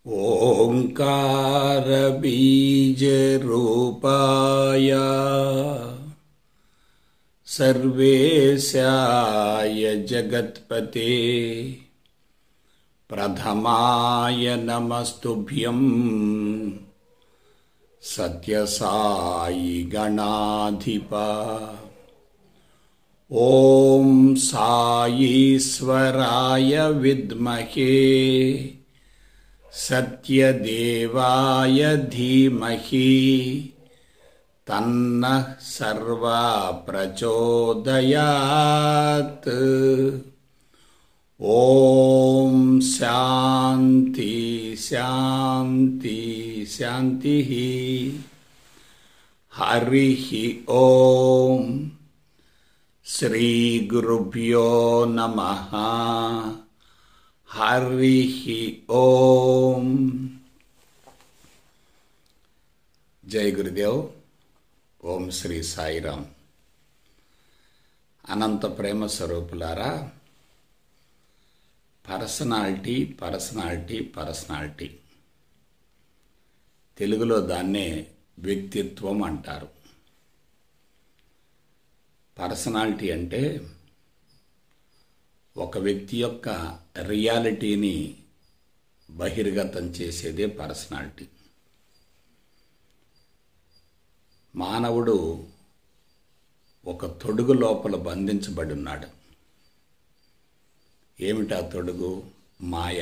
ओङ्कारबीजरूपाय सर्वेशाय जगत्पते प्रथमाय नमस्तुभ्यम् सत्यसायि गणाधिपा ॐ सायीश्वराय विद्महे सत्यदेवाय धीमहि तन्नः सर्वा प्रचोदयात् ॐ शान्ति शान्ति शान्तिः हरिः ॐ श्रीगुरुभ्यो नमः हरिः ఓం జై గురుదేవ్ ఓం శ్రీ సాయిరామ్ అనంత ప్రేమ స్వరూపులారా పర్సనాలిటీ పర్సనాలిటీ పర్సనాలిటీ తెలుగులో దాన్నే వ్యక్తిత్వం అంటారు పర్సనాలిటీ అంటే ఒక వ్యక్తి యొక్క రియాలిటీని బహిర్గతం చేసేదే పర్సనాలిటీ మానవుడు ఒక తొడుగు లోపల బంధించబడి ఉన్నాడు ఏమిటా తొడుగు మాయ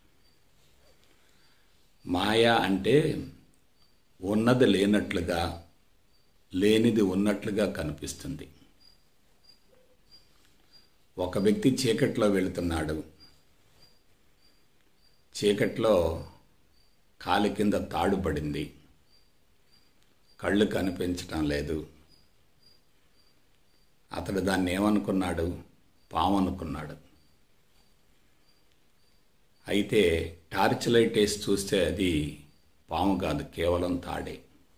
మాయ అంటే ఉన్నది లేనట్లుగా లేనిది ఉన్నట్లుగా కనిపిస్తుంది ఒక వ్యక్తి చీకట్లో వెళుతున్నాడు చీకట్లో కాలి కింద తాడు పడింది కళ్ళు కనిపించటం లేదు అతడు దాన్ని ఏమనుకున్నాడు పాము అనుకున్నాడు అయితే టార్చ్ లైట్ వేసి చూస్తే అది పాము కాదు కేవలం తాడే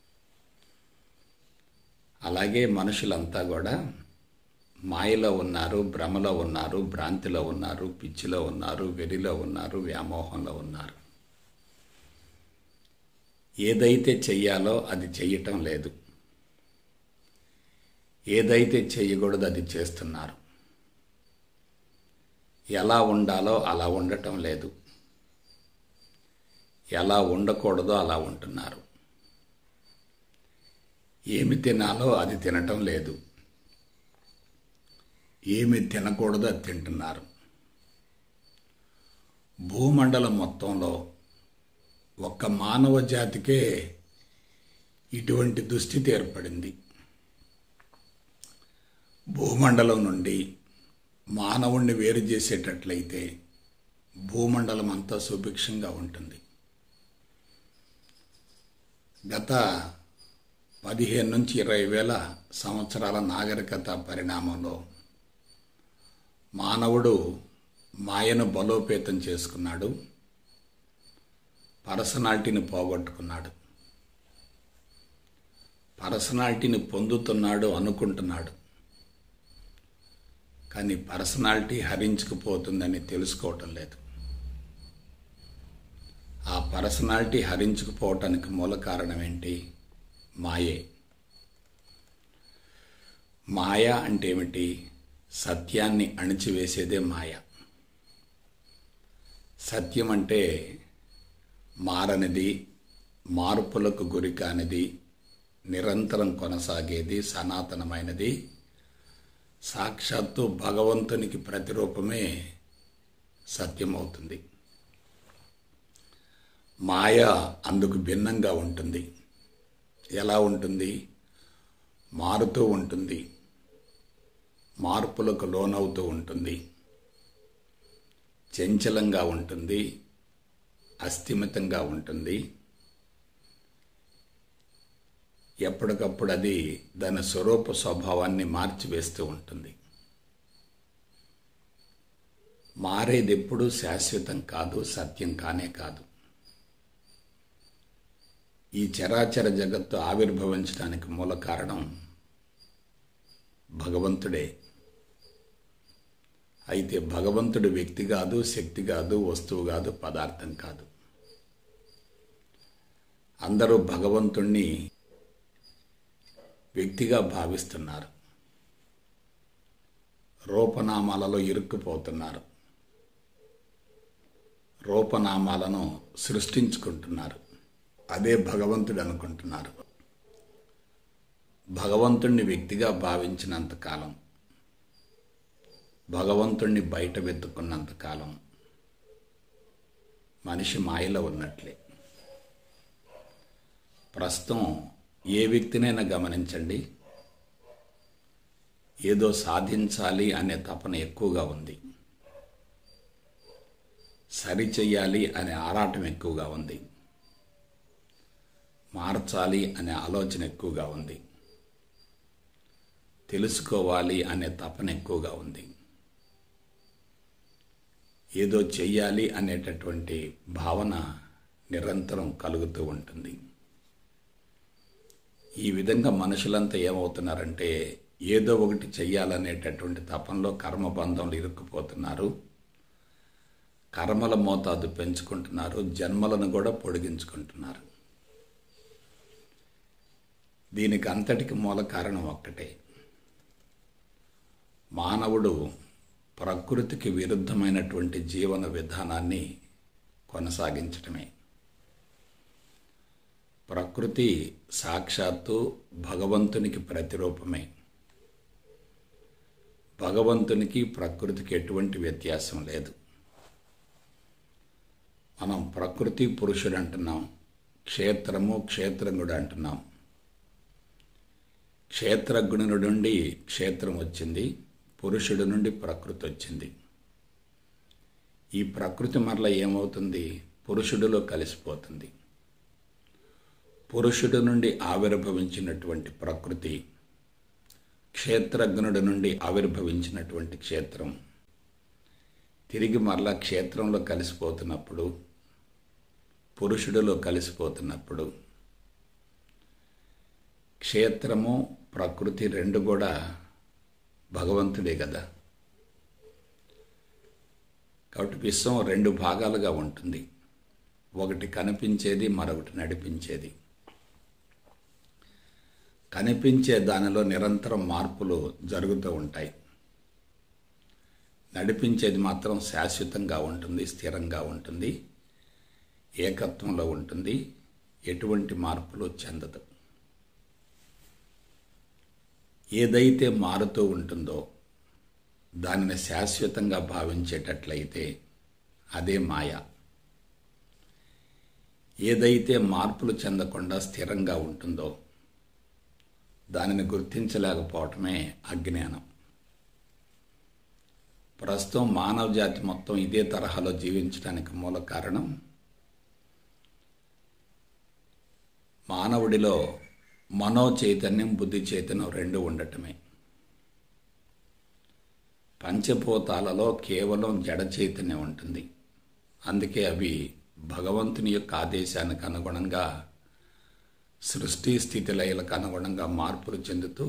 అలాగే మనుషులంతా కూడా మాయలో ఉన్నారు భ్రమలో ఉన్నారు భ్రాంతిలో ఉన్నారు పిచ్చిలో ఉన్నారు వెరిలో ఉన్నారు వ్యామోహంలో ఉన్నారు ఏదైతే చెయ్యాలో అది చెయ్యటం లేదు ఏదైతే చెయ్యకూడదు అది చేస్తున్నారు ఎలా ఉండాలో అలా ఉండటం లేదు ఎలా ఉండకూడదో అలా ఉంటున్నారు ఏమి తినాలో అది తినటం లేదు ఏమి తినకూడదో అది తింటున్నారు భూమండలం మొత్తంలో ఒక్క మానవ జాతికే ఇటువంటి దుస్థితి ఏర్పడింది భూమండలం నుండి మానవుణ్ణి వేరు చేసేటట్లయితే భూమండలం అంతా సుభిక్షంగా ఉంటుంది గత పదిహేను నుంచి ఇరవై వేల సంవత్సరాల నాగరికత పరిణామంలో మానవుడు మాయను బలోపేతం చేసుకున్నాడు పర్సనాలిటీని పోగొట్టుకున్నాడు పర్సనాలిటీని పొందుతున్నాడు అనుకుంటున్నాడు కానీ పర్సనాలిటీ హరించుకుపోతుందని తెలుసుకోవటం లేదు ఆ పర్సనాలిటీ హరించుకుపోవటానికి మూల కారణం ఏంటి మాయే మాయ అంటే ఏమిటి సత్యాన్ని అణిచివేసేదే మాయ సత్యం అంటే మారనిది మార్పులకు గురి కానిది నిరంతరం కొనసాగేది సనాతనమైనది సాక్షాత్తు భగవంతునికి ప్రతిరూపమే సత్యమవుతుంది మాయ అందుకు భిన్నంగా ఉంటుంది ఎలా ఉంటుంది మారుతూ ఉంటుంది మార్పులకు లోనవుతూ ఉంటుంది చంచలంగా ఉంటుంది అస్థిమితంగా ఉంటుంది ఎప్పటికప్పుడు అది దాని స్వరూప స్వభావాన్ని మార్చివేస్తూ ఉంటుంది మారేది ఎప్పుడూ శాశ్వతం కాదు సత్యం కానే కాదు ఈ చరాచర జగత్తు ఆవిర్భవించడానికి మూల కారణం భగవంతుడే అయితే భగవంతుడు వ్యక్తి కాదు శక్తి కాదు వస్తువు కాదు పదార్థం కాదు అందరూ భగవంతుణ్ణి వ్యక్తిగా భావిస్తున్నారు రూపనామాలలో ఇరుక్కుపోతున్నారు రూపనామాలను సృష్టించుకుంటున్నారు అదే భగవంతుడు అనుకుంటున్నారు భగవంతుణ్ణి వ్యక్తిగా భావించినంత కాలం భగవంతుణ్ణి బయట వెతుక్కున్నంత కాలం మనిషి మాయలో ఉన్నట్లే ప్రస్తుతం ఏ వ్యక్తినైనా గమనించండి ఏదో సాధించాలి అనే తపన ఎక్కువగా ఉంది సరి చెయ్యాలి అనే ఆరాటం ఎక్కువగా ఉంది మార్చాలి అనే ఆలోచన ఎక్కువగా ఉంది తెలుసుకోవాలి అనే తపన ఎక్కువగా ఉంది ఏదో చెయ్యాలి అనేటటువంటి భావన నిరంతరం కలుగుతూ ఉంటుంది ఈ విధంగా మనుషులంతా ఏమవుతున్నారంటే ఏదో ఒకటి చెయ్యాలనేటటువంటి తపంలో కర్మబంధంలో ఇరుక్కుపోతున్నారు కర్మల మోతాదు పెంచుకుంటున్నారు జన్మలను కూడా పొడిగించుకుంటున్నారు దీనికి అంతటికి మూల కారణం ఒక్కటే మానవుడు ప్రకృతికి విరుద్ధమైనటువంటి జీవన విధానాన్ని కొనసాగించటమే ప్రకృతి సాక్షాత్తు భగవంతునికి ప్రతిరూపమే భగవంతునికి ప్రకృతికి ఎటువంటి వ్యత్యాసం లేదు మనం ప్రకృతి పురుషుడు అంటున్నాం క్షేత్రము క్షేత్రజ్ఞుడు అంటున్నాం క్షేత్రజ్ఞుడి నుండి క్షేత్రం వచ్చింది పురుషుడి నుండి ప్రకృతి వచ్చింది ఈ ప్రకృతి మరల ఏమవుతుంది పురుషుడిలో కలిసిపోతుంది పురుషుడి నుండి ఆవిర్భవించినటువంటి ప్రకృతి క్షేత్రజ్ఞుడి నుండి ఆవిర్భవించినటువంటి క్షేత్రం తిరిగి మరలా క్షేత్రంలో కలిసిపోతున్నప్పుడు పురుషుడిలో కలిసిపోతున్నప్పుడు క్షేత్రము ప్రకృతి రెండు కూడా భగవంతుడే కదా కాబట్టి విశ్వం రెండు భాగాలుగా ఉంటుంది ఒకటి కనిపించేది మరొకటి నడిపించేది కనిపించే దానిలో నిరంతరం మార్పులు జరుగుతూ ఉంటాయి నడిపించేది మాత్రం శాశ్వతంగా ఉంటుంది స్థిరంగా ఉంటుంది ఏకత్వంలో ఉంటుంది ఎటువంటి మార్పులు చెందదు ఏదైతే మారుతూ ఉంటుందో దానిని శాశ్వతంగా భావించేటట్లయితే అదే మాయ ఏదైతే మార్పులు చెందకుండా స్థిరంగా ఉంటుందో దానిని గుర్తించలేకపోవటమే అజ్ఞానం ప్రస్తుతం మానవ జాతి మొత్తం ఇదే తరహాలో జీవించడానికి మూల కారణం మానవుడిలో మనో చైతన్యం బుద్ధి చైతన్యం రెండు ఉండటమే పంచభూతాలలో కేవలం జడ చైతన్యం ఉంటుంది అందుకే అవి భగవంతుని యొక్క ఆదేశానికి అనుగుణంగా సృష్టి స్థితి లయలకు అనుగుణంగా మార్పులు చెందుతూ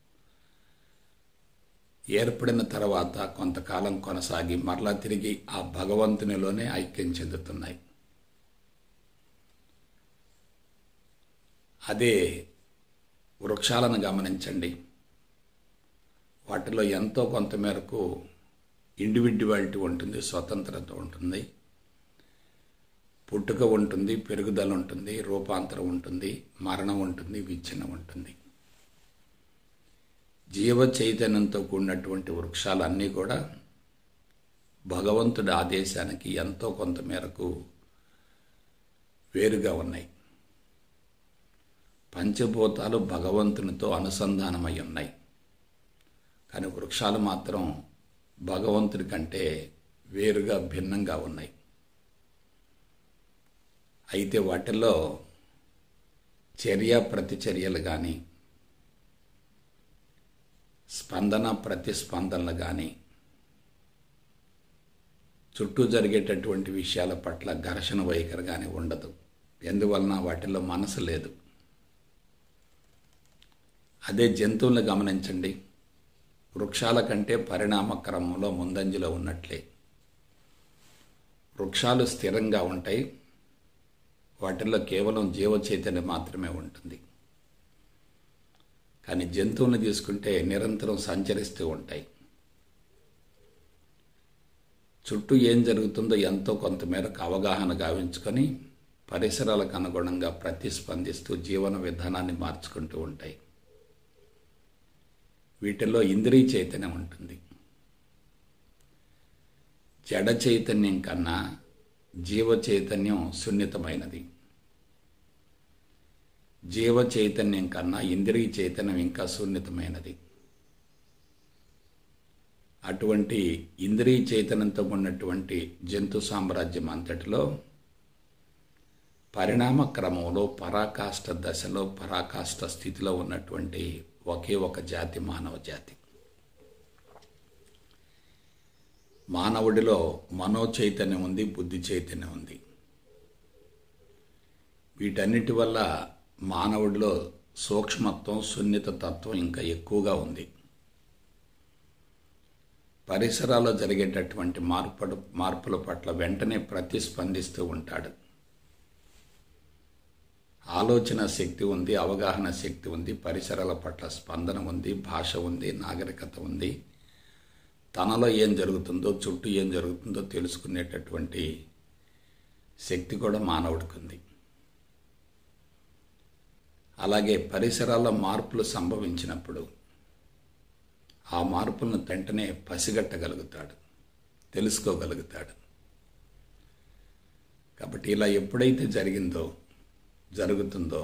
ఏర్పడిన తర్వాత కొంతకాలం కొనసాగి మరలా తిరిగి ఆ భగవంతునిలోనే ఐక్యం చెందుతున్నాయి అదే వృక్షాలను గమనించండి వాటిలో ఎంతో కొంత మేరకు ఇండివిడ్యువాలిటీ ఉంటుంది స్వతంత్రత ఉంటుంది పుట్టుక ఉంటుంది పెరుగుదల ఉంటుంది రూపాంతరం ఉంటుంది మరణం ఉంటుంది విచ్ఛిన్నం ఉంటుంది జీవ చైతన్యంతో కూడినటువంటి వృక్షాలన్నీ కూడా భగవంతుడి ఆదేశానికి ఎంతో కొంత మేరకు వేరుగా ఉన్నాయి పంచభూతాలు భగవంతునితో అనుసంధానమై ఉన్నాయి కానీ వృక్షాలు మాత్రం భగవంతుడి కంటే వేరుగా భిన్నంగా ఉన్నాయి అయితే వాటిల్లో చర్య ప్రతిచర్యలు కానీ స్పందన ప్రతిస్పందనలు కానీ చుట్టూ జరిగేటటువంటి విషయాల పట్ల ఘర్షణ వైఖరి కానీ ఉండదు ఎందువలన వాటిల్లో మనసు లేదు అదే జంతువులను గమనించండి వృక్షాల కంటే పరిణామ క్రమంలో ముందంజలో ఉన్నట్లే వృక్షాలు స్థిరంగా ఉంటాయి వాటిల్లో కేవలం జీవ చైతన్యం మాత్రమే ఉంటుంది కానీ జంతువులను తీసుకుంటే నిరంతరం సంచరిస్తూ ఉంటాయి చుట్టూ ఏం జరుగుతుందో ఎంతో కొంతమేరకు అవగాహన గావించుకొని పరిసరాలకు అనుగుణంగా ప్రతిస్పందిస్తూ జీవన విధానాన్ని మార్చుకుంటూ ఉంటాయి వీటిల్లో ఇంద్రియ చైతన్యం ఉంటుంది జడ చైతన్యం కన్నా జీవ చైతన్యం సున్నితమైనది జీవ చైతన్యం కన్నా ఇంద్రియ చైతన్యం ఇంకా సున్నితమైనది అటువంటి ఇంద్రియ చైతన్యంతో ఉన్నటువంటి జంతు సామ్రాజ్యం అంతటిలో పరిణామ క్రమంలో పరాకాష్ట దశలో పరాకాష్ట స్థితిలో ఉన్నటువంటి ఒకే ఒక జాతి మానవ జాతి మానవుడిలో మనో చైతన్యం ఉంది బుద్ధి చైతన్యం ఉంది వీటన్నిటి వల్ల మానవుడిలో సూక్ష్మత్వం సున్నిత తత్వం ఇంకా ఎక్కువగా ఉంది పరిసరాల్లో జరిగేటటువంటి మార్పు మార్పుల పట్ల వెంటనే ప్రతిస్పందిస్తూ ఉంటాడు ఆలోచన శక్తి ఉంది అవగాహన శక్తి ఉంది పరిసరాల పట్ల స్పందన ఉంది భాష ఉంది నాగరికత ఉంది తనలో ఏం జరుగుతుందో చుట్టూ ఏం జరుగుతుందో తెలుసుకునేటటువంటి శక్తి కూడా మానవుడికి ఉంది అలాగే పరిసరాల్లో మార్పులు సంభవించినప్పుడు ఆ మార్పులను వెంటనే పసిగట్టగలుగుతాడు తెలుసుకోగలుగుతాడు కాబట్టి ఇలా ఎప్పుడైతే జరిగిందో జరుగుతుందో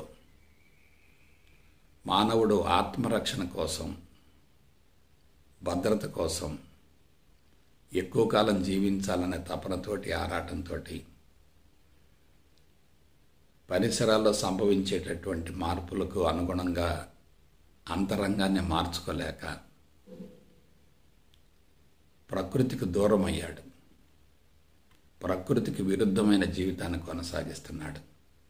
మానవుడు ఆత్మరక్షణ కోసం భద్రత కోసం ఎక్కువ కాలం జీవించాలనే తపనతోటి ఆరాటంతో పరిసరాల్లో సంభవించేటటువంటి మార్పులకు అనుగుణంగా అంతరంగాన్ని మార్చుకోలేక ప్రకృతికి దూరం అయ్యాడు ప్రకృతికి విరుద్ధమైన జీవితాన్ని కొనసాగిస్తున్నాడు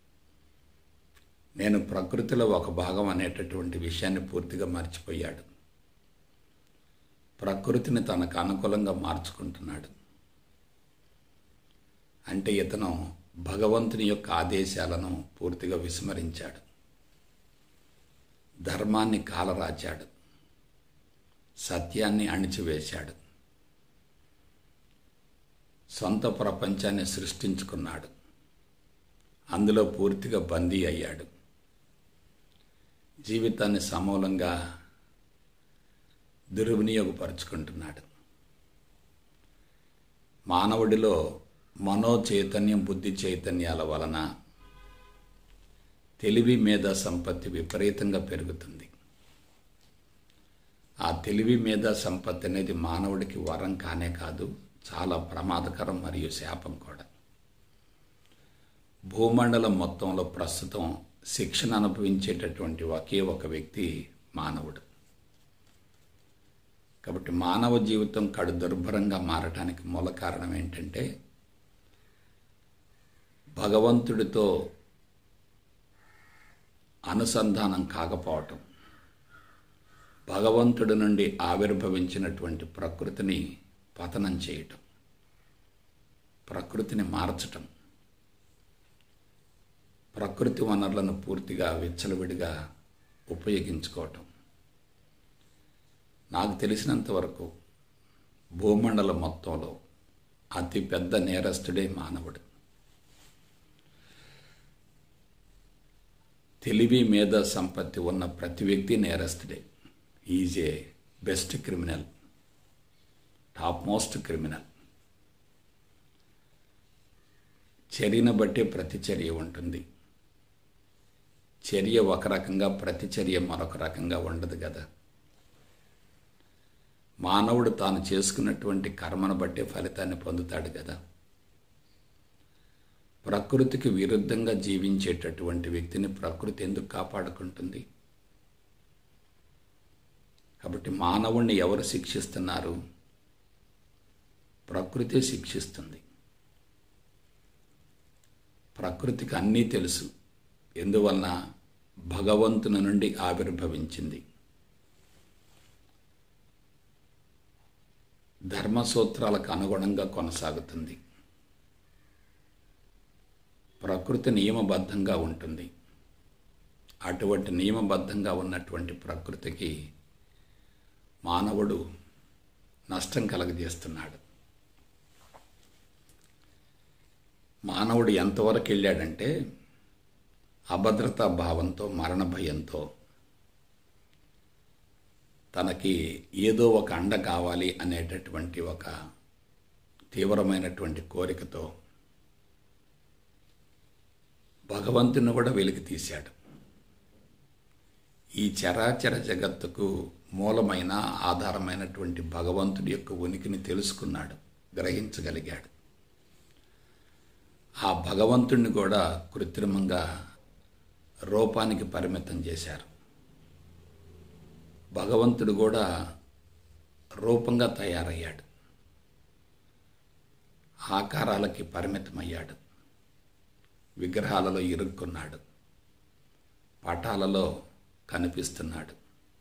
నేను ప్రకృతిలో ఒక భాగం అనేటటువంటి విషయాన్ని పూర్తిగా మర్చిపోయాడు ప్రకృతిని తనకు అనుకూలంగా మార్చుకుంటున్నాడు అంటే ఇతను భగవంతుని యొక్క ఆదేశాలను పూర్తిగా విస్మరించాడు ధర్మాన్ని కాలరాచాడు సత్యాన్ని అణిచివేశాడు సొంత ప్రపంచాన్ని సృష్టించుకున్నాడు అందులో పూర్తిగా బందీ అయ్యాడు జీవితాన్ని సమూలంగా దుర్వినియోగపరుచుకుంటున్నాడు మానవుడిలో మనో చైతన్యం బుద్ధి చైతన్యాల వలన తెలివి మీద సంపత్తి విపరీతంగా పెరుగుతుంది ఆ తెలివి మీద సంపత్తి అనేది మానవుడికి వరం కానే కాదు చాలా ప్రమాదకరం మరియు శాపం కూడా భూమండలం మొత్తంలో ప్రస్తుతం శిక్షణ అనుభవించేటటువంటి ఒకే ఒక వ్యక్తి మానవుడు కాబట్టి మానవ జీవితం కడు దుర్భరంగా మారటానికి మూల కారణం ఏంటంటే భగవంతుడితో అనుసంధానం కాకపోవటం భగవంతుడి నుండి ఆవిర్భవించినటువంటి ప్రకృతిని పతనం చేయటం ప్రకృతిని మార్చటం ప్రకృతి వనరులను పూర్తిగా విచ్చలవిడిగా ఉపయోగించుకోవటం నాకు తెలిసినంత వరకు భూమండలం మొత్తంలో అతి పెద్ద నేరస్తుడే మానవుడు తెలివి మీద సంపత్తి ఉన్న ప్రతి వ్యక్తి నేరస్తుడే is a best criminal top most criminal చర్యను బట్టే ప్రతిచర్య ఉంటుంది చర్య ఒక రకంగా ప్రతిచర్య మరొక రకంగా ఉండదు కదా మానవుడు తాను చేసుకున్నటువంటి కర్మను బట్టే ఫలితాన్ని పొందుతాడు కదా ప్రకృతికి విరుద్ధంగా జీవించేటటువంటి వ్యక్తిని ప్రకృతి ఎందుకు కాపాడుకుంటుంది కాబట్టి మానవుణ్ణి ఎవరు శిక్షిస్తున్నారు ప్రకృతి శిక్షిస్తుంది ప్రకృతికి అన్నీ తెలుసు ఎందువలన భగవంతుని నుండి ఆవిర్భవించింది ధర్మసూత్రాలకు అనుగుణంగా కొనసాగుతుంది ప్రకృతి నియమబద్ధంగా ఉంటుంది అటువంటి నియమబద్ధంగా ఉన్నటువంటి ప్రకృతికి మానవుడు నష్టం కలగజేస్తున్నాడు మానవుడు ఎంతవరకు వెళ్ళాడంటే అభద్రతా భావంతో మరణ భయంతో తనకి ఏదో ఒక అండ కావాలి అనేటటువంటి ఒక తీవ్రమైనటువంటి కోరికతో భగవంతుని కూడా వెలికి తీశాడు ఈ చరాచర జగత్తుకు మూలమైన ఆధారమైనటువంటి భగవంతుడి యొక్క ఉనికిని తెలుసుకున్నాడు గ్రహించగలిగాడు ఆ భగవంతుణ్ణి కూడా కృత్రిమంగా రూపానికి పరిమితం చేశారు భగవంతుడు కూడా రూపంగా తయారయ్యాడు ఆకారాలకి పరిమితమయ్యాడు విగ్రహాలలో ఇరుక్కున్నాడు పటాలలో కనిపిస్తున్నాడు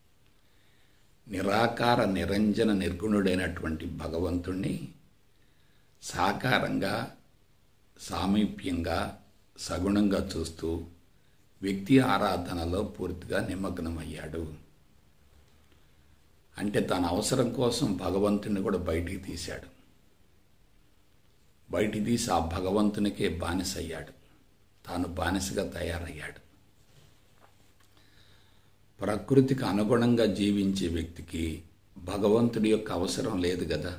నిరాకార నిరంజన నిర్గుణుడైనటువంటి భగవంతుణ్ణి సాకారంగా సామీప్యంగా సగుణంగా చూస్తూ వ్యక్తి ఆరాధనలో పూర్తిగా నిమగ్నమయ్యాడు అంటే తన అవసరం కోసం భగవంతుని కూడా బయటికి తీశాడు బయటికి తీసి ఆ భగవంతునికే బానిసయ్యాడు తాను బానిసగా తయారయ్యాడు ప్రకృతికి అనుగుణంగా జీవించే వ్యక్తికి భగవంతుడి యొక్క అవసరం లేదు కదా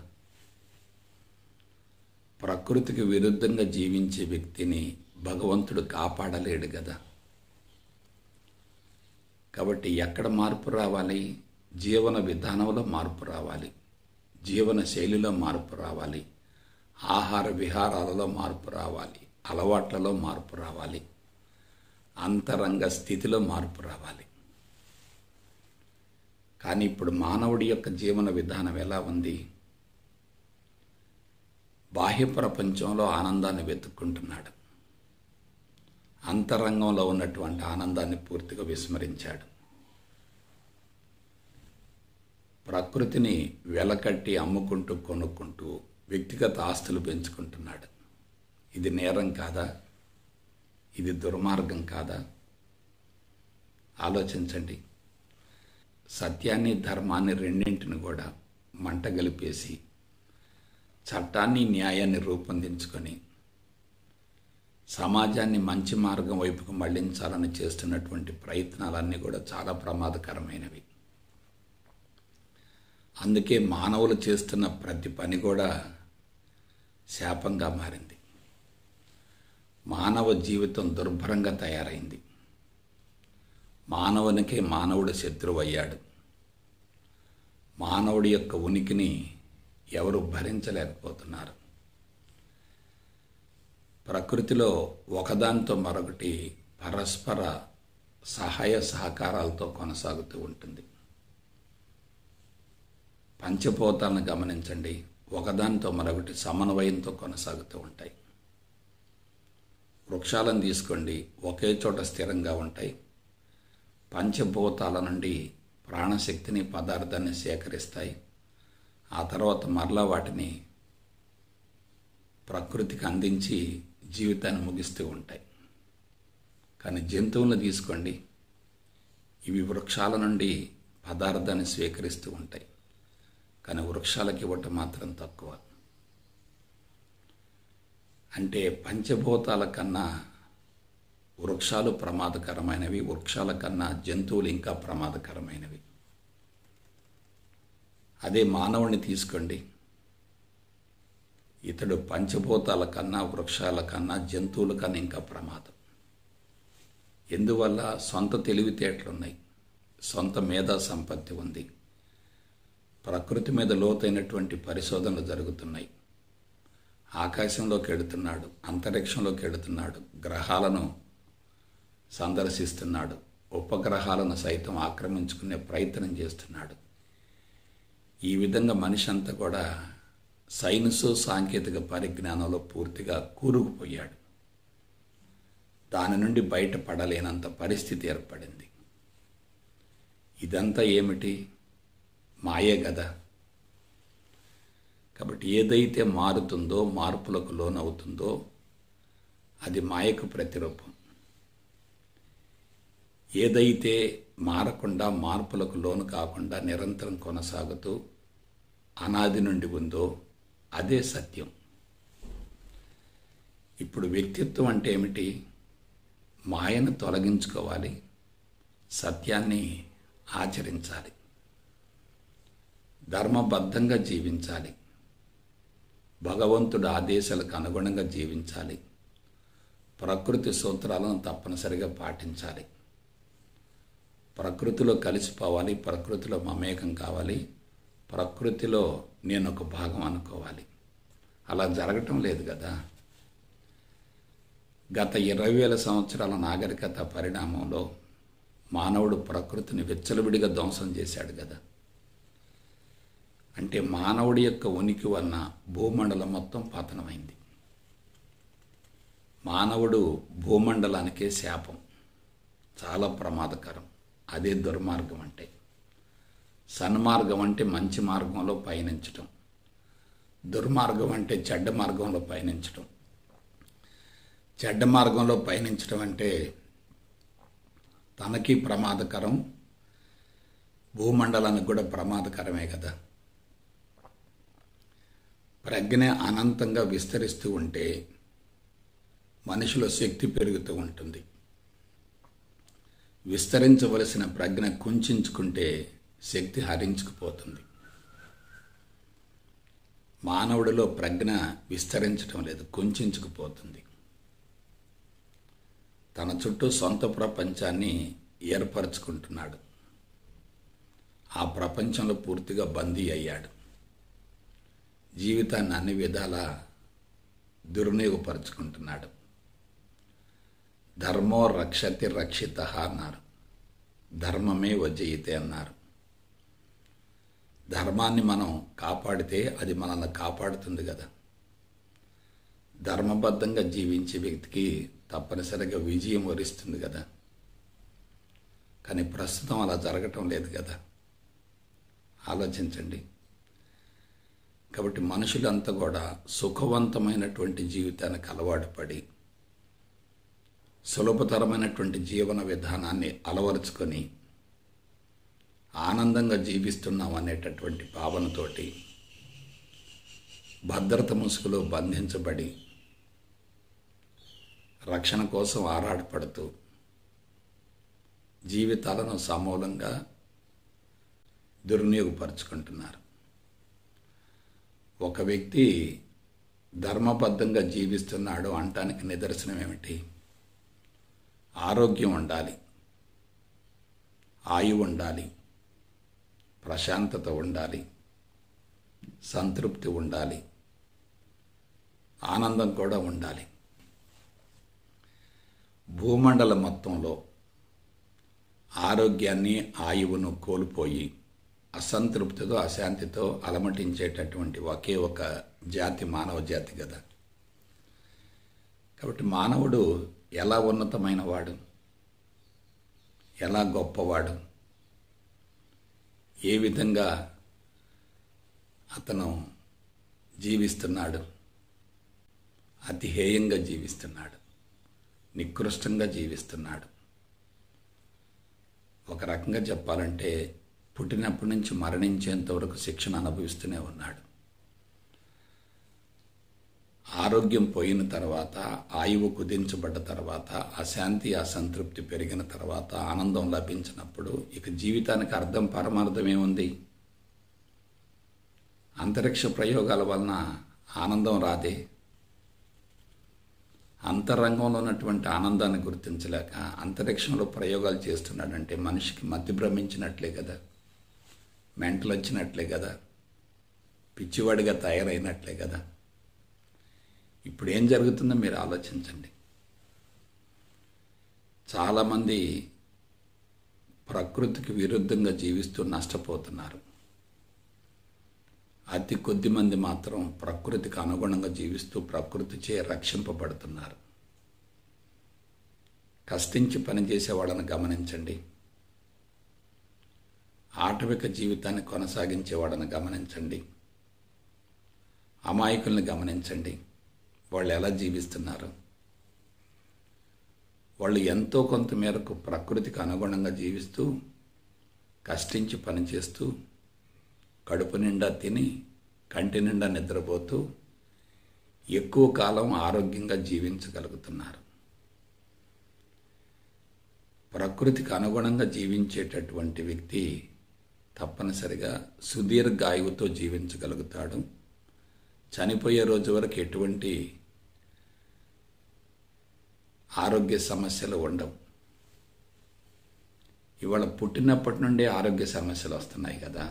ప్రకృతికి విరుద్ధంగా జీవించే వ్యక్తిని భగవంతుడు కాపాడలేడు కదా కాబట్టి ఎక్కడ మార్పు రావాలి జీవన విధానంలో మార్పు రావాలి జీవన శైలిలో మార్పు రావాలి ఆహార విహారాలలో మార్పు రావాలి అలవాట్లలో మార్పు రావాలి అంతరంగ స్థితిలో మార్పు రావాలి కానీ ఇప్పుడు మానవుడి యొక్క జీవన విధానం ఎలా ఉంది బాహ్య ప్రపంచంలో ఆనందాన్ని వెతుక్కుంటున్నాడు అంతరంగంలో ఉన్నటువంటి ఆనందాన్ని పూర్తిగా విస్మరించాడు ప్రకృతిని వెలకట్టి అమ్ముకుంటూ కొనుక్కుంటూ వ్యక్తిగత ఆస్తులు పెంచుకుంటున్నాడు ఇది నేరం కాదా ఇది దుర్మార్గం కాదా ఆలోచించండి సత్యాన్ని ధర్మాన్ని రెండింటిని కూడా మంట గలిపేసి చట్టాన్ని న్యాయాన్ని రూపొందించుకొని సమాజాన్ని మంచి మార్గం వైపుకు మళ్లించాలని చేస్తున్నటువంటి ప్రయత్నాలన్నీ కూడా చాలా ప్రమాదకరమైనవి అందుకే మానవులు చేస్తున్న ప్రతి పని కూడా శాపంగా మారింది మానవ జీవితం దుర్భరంగా తయారైంది మానవునికే మానవుడు శత్రువయ్యాడు మానవుడి యొక్క ఉనికిని ఎవరు భరించలేకపోతున్నారు ప్రకృతిలో ఒకదానితో మరొకటి పరస్పర సహాయ సహకారాలతో కొనసాగుతూ ఉంటుంది పంచభూతాలను గమనించండి ఒకదానితో మరొకటి సమన్వయంతో కొనసాగుతూ ఉంటాయి వృక్షాలను తీసుకోండి ఒకే చోట స్థిరంగా ఉంటాయి పంచభూతాల నుండి ప్రాణశక్తిని పదార్థాన్ని సేకరిస్తాయి ఆ తర్వాత మరలా వాటిని ప్రకృతికి అందించి జీవితాన్ని ముగిస్తూ ఉంటాయి కానీ జంతువులను తీసుకోండి ఇవి వృక్షాల నుండి పదార్థాన్ని స్వీకరిస్తూ ఉంటాయి కానీ వృక్షాలకి ఇవ్వటం మాత్రం తక్కువ అంటే పంచభూతాల కన్నా వృక్షాలు ప్రమాదకరమైనవి వృక్షాల కన్నా జంతువులు ఇంకా ప్రమాదకరమైనవి అదే మానవుని తీసుకోండి ఇతడు పంచభూతాల కన్నా వృక్షాల కన్నా జంతువుల కన్నా ఇంకా ప్రమాదం ఎందువల్ల సొంత తెలివితేటలున్నాయి సొంత మేధా సంపత్తి ఉంది ప్రకృతి మీద లోతైనటువంటి పరిశోధనలు జరుగుతున్నాయి ఆకాశంలోకి వెళుతున్నాడు అంతరిక్షంలోకి వెళుతున్నాడు గ్రహాలను సందర్శిస్తున్నాడు ఉపగ్రహాలను సైతం ఆక్రమించుకునే ప్రయత్నం చేస్తున్నాడు ఈ విధంగా మనిషి అంతా కూడా సైన్సు సాంకేతిక పరిజ్ఞానంలో పూర్తిగా కూరుకుపోయాడు దాని నుండి బయటపడలేనంత పరిస్థితి ఏర్పడింది ఇదంతా ఏమిటి మాయే కదా కాబట్టి ఏదైతే మారుతుందో మార్పులకు లోనవుతుందో అది మాయకు ప్రతిరూపం ఏదైతే మారకుండా మార్పులకు లోను కాకుండా నిరంతరం కొనసాగుతూ అనాది నుండి ఉందో అదే సత్యం ఇప్పుడు వ్యక్తిత్వం అంటే ఏమిటి మాయను తొలగించుకోవాలి సత్యాన్ని ఆచరించాలి ధర్మబద్ధంగా జీవించాలి భగవంతుడు ఆదేశాలకు అనుగుణంగా జీవించాలి ప్రకృతి సూత్రాలను తప్పనిసరిగా పాటించాలి ప్రకృతిలో కలిసిపోవాలి ప్రకృతిలో మమేకం కావాలి ప్రకృతిలో నేను ఒక భాగం అనుకోవాలి అలా జరగటం లేదు కదా గత ఇరవై వేల సంవత్సరాల నాగరికత పరిణామంలో మానవుడు ప్రకృతిని విచ్చలవిడిగా ధ్వంసం చేశాడు కదా అంటే మానవుడి యొక్క ఉనికి వలన భూమండలం మొత్తం పతనమైంది మానవుడు భూమండలానికే శాపం చాలా ప్రమాదకరం అదే దుర్మార్గం అంటే సన్మార్గం అంటే మంచి మార్గంలో పయనించటం దుర్మార్గం అంటే చెడ్డ మార్గంలో పయనించటం చెడ్డ మార్గంలో పయనించడం అంటే తనకి ప్రమాదకరం భూమండలానికి కూడా ప్రమాదకరమే కదా ప్రజ్ఞ అనంతంగా విస్తరిస్తూ ఉంటే మనిషిలో శక్తి పెరుగుతూ ఉంటుంది విస్తరించవలసిన ప్రజ్ఞ కుంచుకుంటే శక్తి హరించుకుపోతుంది మానవుడిలో ప్రజ్ఞ విస్తరించడం లేదు కుంచుకుపోతుంది తన చుట్టూ సొంత ప్రపంచాన్ని ఏర్పరచుకుంటున్నాడు ఆ ప్రపంచంలో పూర్తిగా బందీ అయ్యాడు జీవితాన్ని అన్ని విధాలా దుర్వినియోగపరుచుకుంటున్నాడు ధర్మో రక్షతి రక్షిత అన్నారు ధర్మమే వజయితే అన్నారు ధర్మాన్ని మనం కాపాడితే అది మనల్ని కాపాడుతుంది కదా ధర్మబద్ధంగా జీవించే వ్యక్తికి తప్పనిసరిగా విజయం వరిస్తుంది కదా కానీ ప్రస్తుతం అలా జరగటం లేదు కదా ఆలోచించండి కాబట్టి మనుషులంతా కూడా సుఖవంతమైనటువంటి జీవితానికి అలవాటు పడి సులభతరమైనటువంటి జీవన విధానాన్ని అలవరుచుకొని ఆనందంగా జీవిస్తున్నాం అనేటటువంటి భావనతోటి భద్రత ముసుగులో బంధించబడి రక్షణ కోసం ఆరాటపడుతూ జీవితాలను సమూలంగా దుర్వినియోగపరుచుకుంటున్నారు ఒక వ్యక్తి ధర్మబద్ధంగా జీవిస్తున్నాడు అంటానికి నిదర్శనం ఏమిటి ఆరోగ్యం ఉండాలి ఆయువు ఉండాలి ప్రశాంతత ఉండాలి సంతృప్తి ఉండాలి ఆనందం కూడా ఉండాలి భూమండల మొత్తంలో ఆరోగ్యాన్ని ఆయువును కోల్పోయి అసంతృప్తితో అశాంతితో అలమటించేటటువంటి ఒకే ఒక జాతి మానవ జాతి కదా కాబట్టి మానవుడు ఎలా ఉన్నతమైన వాడు ఎలా గొప్పవాడు ఏ విధంగా అతను జీవిస్తున్నాడు అతి హేయంగా జీవిస్తున్నాడు నికృష్టంగా జీవిస్తున్నాడు ఒక రకంగా చెప్పాలంటే పుట్టినప్పటి నుంచి మరణించేంత వరకు శిక్షణ అనుభవిస్తూనే ఉన్నాడు ఆరోగ్యం పోయిన తర్వాత ఆయువు కుదించబడ్డ తర్వాత అశాంతి అసంతృప్తి పెరిగిన తర్వాత ఆనందం లభించినప్పుడు ఇక జీవితానికి అర్థం పరమార్థం ఏముంది అంతరిక్ష ప్రయోగాల వలన ఆనందం రాదే అంతరంగంలో ఉన్నటువంటి ఆనందాన్ని గుర్తించలేక అంతరిక్షంలో ప్రయోగాలు చేస్తున్నాడంటే మనిషికి మతి భ్రమించినట్లే కదా మెంటలు వచ్చినట్లే కదా పిచ్చివాడిగా తయారైనట్లే కదా ఇప్పుడు ఏం జరుగుతుందో మీరు ఆలోచించండి చాలామంది ప్రకృతికి విరుద్ధంగా జీవిస్తూ నష్టపోతున్నారు అతి కొద్ది మంది మాత్రం ప్రకృతికి అనుగుణంగా జీవిస్తూ ప్రకృతిచే రక్షింపబడుతున్నారు కష్టించి పనిచేసే వాళ్ళని గమనించండి ఆటవిక జీవితాన్ని కొనసాగించే వాళ్ళని గమనించండి అమాయకుల్ని గమనించండి వాళ్ళు ఎలా జీవిస్తున్నారు వాళ్ళు ఎంతో కొంత మేరకు ప్రకృతికి అనుగుణంగా జీవిస్తూ కష్టించి పనిచేస్తూ కడుపు నిండా తిని కంటి నిండా నిద్రపోతూ ఎక్కువ కాలం ఆరోగ్యంగా జీవించగలుగుతున్నారు ప్రకృతికి అనుగుణంగా జీవించేటటువంటి వ్యక్తి తప్పనిసరిగా సుదీర్ఘ ఆయువుతో జీవించగలుగుతాడు చనిపోయే రోజు వరకు ఎటువంటి ఆరోగ్య సమస్యలు ఉండవు ఇవాళ పుట్టినప్పటి నుండే ఆరోగ్య సమస్యలు వస్తున్నాయి కదా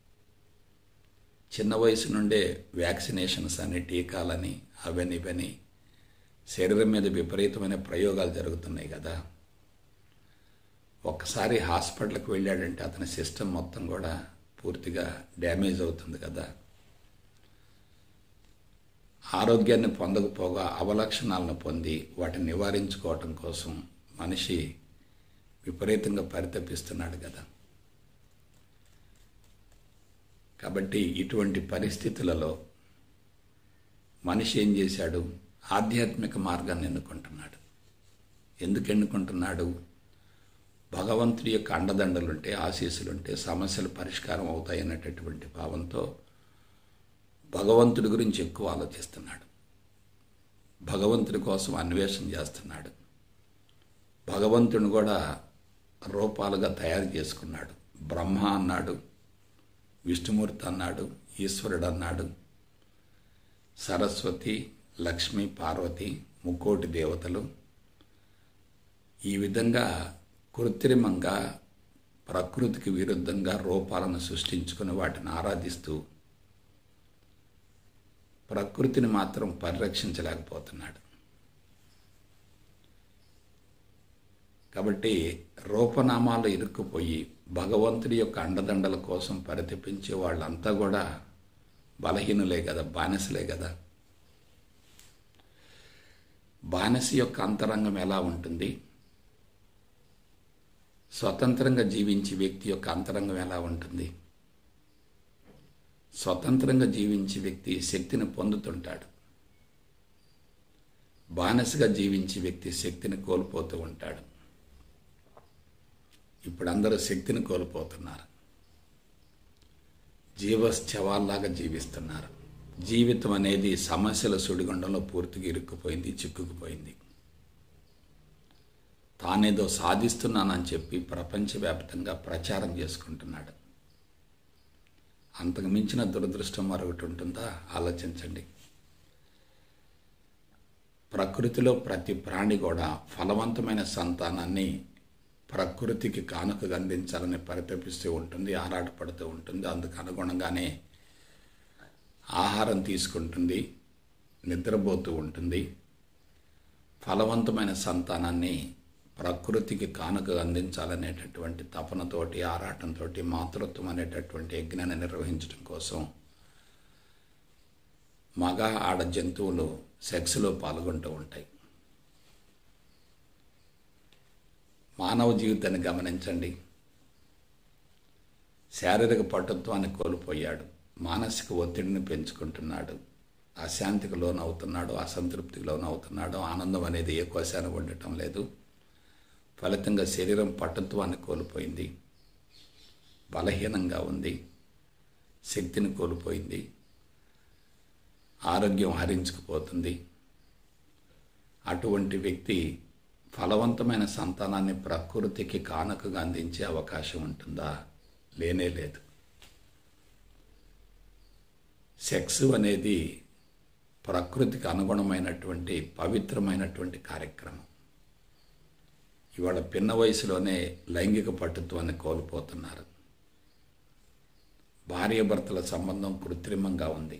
చిన్న వయసు నుండే వ్యాక్సినేషన్స్ అని టీకాలని అవని ఇవని శరీరం మీద విపరీతమైన ప్రయోగాలు జరుగుతున్నాయి కదా ఒక్కసారి హాస్పిటల్కి వెళ్ళాడంటే అతని సిస్టమ్ మొత్తం కూడా పూర్తిగా డ్యామేజ్ అవుతుంది కదా ఆరోగ్యాన్ని పొందకపోగా అవలక్షణాలను పొంది వాటిని నివారించుకోవటం కోసం మనిషి విపరీతంగా పరితపిస్తున్నాడు కదా కాబట్టి ఇటువంటి పరిస్థితులలో మనిషి ఏం చేశాడు ఆధ్యాత్మిక మార్గాన్ని ఎన్నుకుంటున్నాడు ఎందుకు ఎన్నుకుంటున్నాడు భగవంతుడి యొక్క అండదండలుంటే ఆశీస్సులుంటే సమస్యలు పరిష్కారం అవుతాయి అనేటటువంటి భావంతో భగవంతుడి గురించి ఎక్కువ ఆలోచిస్తున్నాడు భగవంతుడి కోసం అన్వేషణ చేస్తున్నాడు భగవంతుని కూడా రూపాలుగా తయారు చేసుకున్నాడు బ్రహ్మ అన్నాడు విష్ణుమూర్తి అన్నాడు ఈశ్వరుడు అన్నాడు సరస్వతి లక్ష్మి పార్వతి ముక్కోటి దేవతలు ఈ విధంగా కృత్రిమంగా ప్రకృతికి విరుద్ధంగా రూపాలను సృష్టించుకుని వాటిని ఆరాధిస్తూ ప్రకృతిని మాత్రం పరిరక్షించలేకపోతున్నాడు కాబట్టి రూపనామాలు ఇరుక్కుపోయి భగవంతుడి యొక్క అండదండల కోసం పరితపించే వాళ్ళంతా కూడా బలహీనులే కదా బానిసలే కదా బానిస యొక్క అంతరంగం ఎలా ఉంటుంది స్వతంత్రంగా జీవించే వ్యక్తి యొక్క అంతరంగం ఎలా ఉంటుంది స్వతంత్రంగా జీవించే వ్యక్తి శక్తిని పొందుతుంటాడు బానిసగా జీవించే వ్యక్తి శక్తిని కోల్పోతూ ఉంటాడు ఇప్పుడు అందరూ శక్తిని కోల్పోతున్నారు జీవశ్చవాల్లాగా జీవిస్తున్నారు జీవితం అనేది సమస్యల సుడిగుండంలో పూర్తిగా ఇరుక్కుపోయింది చిక్కుకుపోయింది తానేదో సాధిస్తున్నానని చెప్పి ప్రపంచవ్యాప్తంగా ప్రచారం చేసుకుంటున్నాడు అంతకు మించిన దురదృష్టం మరొకటి ఉంటుందా ఆలోచించండి ప్రకృతిలో ప్రతి ప్రాణి కూడా ఫలవంతమైన సంతానాన్ని ప్రకృతికి కానుకగా అందించాలని పరితపిస్తూ ఉంటుంది ఆరాటపడుతూ ఉంటుంది అందుకు అనుగుణంగానే ఆహారం తీసుకుంటుంది నిద్రపోతూ ఉంటుంది ఫలవంతమైన సంతానాన్ని ప్రకృతికి కానుక అందించాలనేటటువంటి తపనతోటి ఆరాటంతో మాతృత్వం అనేటటువంటి యజ్ఞాన్ని నిర్వహించడం కోసం మగ ఆడ జంతువులు సెక్స్లో పాల్గొంటూ ఉంటాయి మానవ జీవితాన్ని గమనించండి శారీరక పటుత్వాన్ని కోల్పోయాడు మానసిక ఒత్తిడిని పెంచుకుంటున్నాడు అశాంతికి లోనవుతున్నాడు అసంతృప్తికి లోనవుతున్నాడు ఆనందం అనేది ఏ కోశాన్ని ఉండటం లేదు ఫలితంగా శరీరం పటుత్వాన్ని కోల్పోయింది బలహీనంగా ఉంది శక్తిని కోల్పోయింది ఆరోగ్యం హరించుకుపోతుంది అటువంటి వ్యక్తి ఫలవంతమైన సంతానాన్ని ప్రకృతికి కానుకగా అందించే అవకాశం ఉంటుందా లేనే లేదు సెక్స్ అనేది ప్రకృతికి అనుగుణమైనటువంటి పవిత్రమైనటువంటి కార్యక్రమం ఇవాళ పిన్న వయసులోనే లైంగిక పటుత్వాన్ని కోల్పోతున్నారు భార్యాభర్తల సంబంధం కృత్రిమంగా ఉంది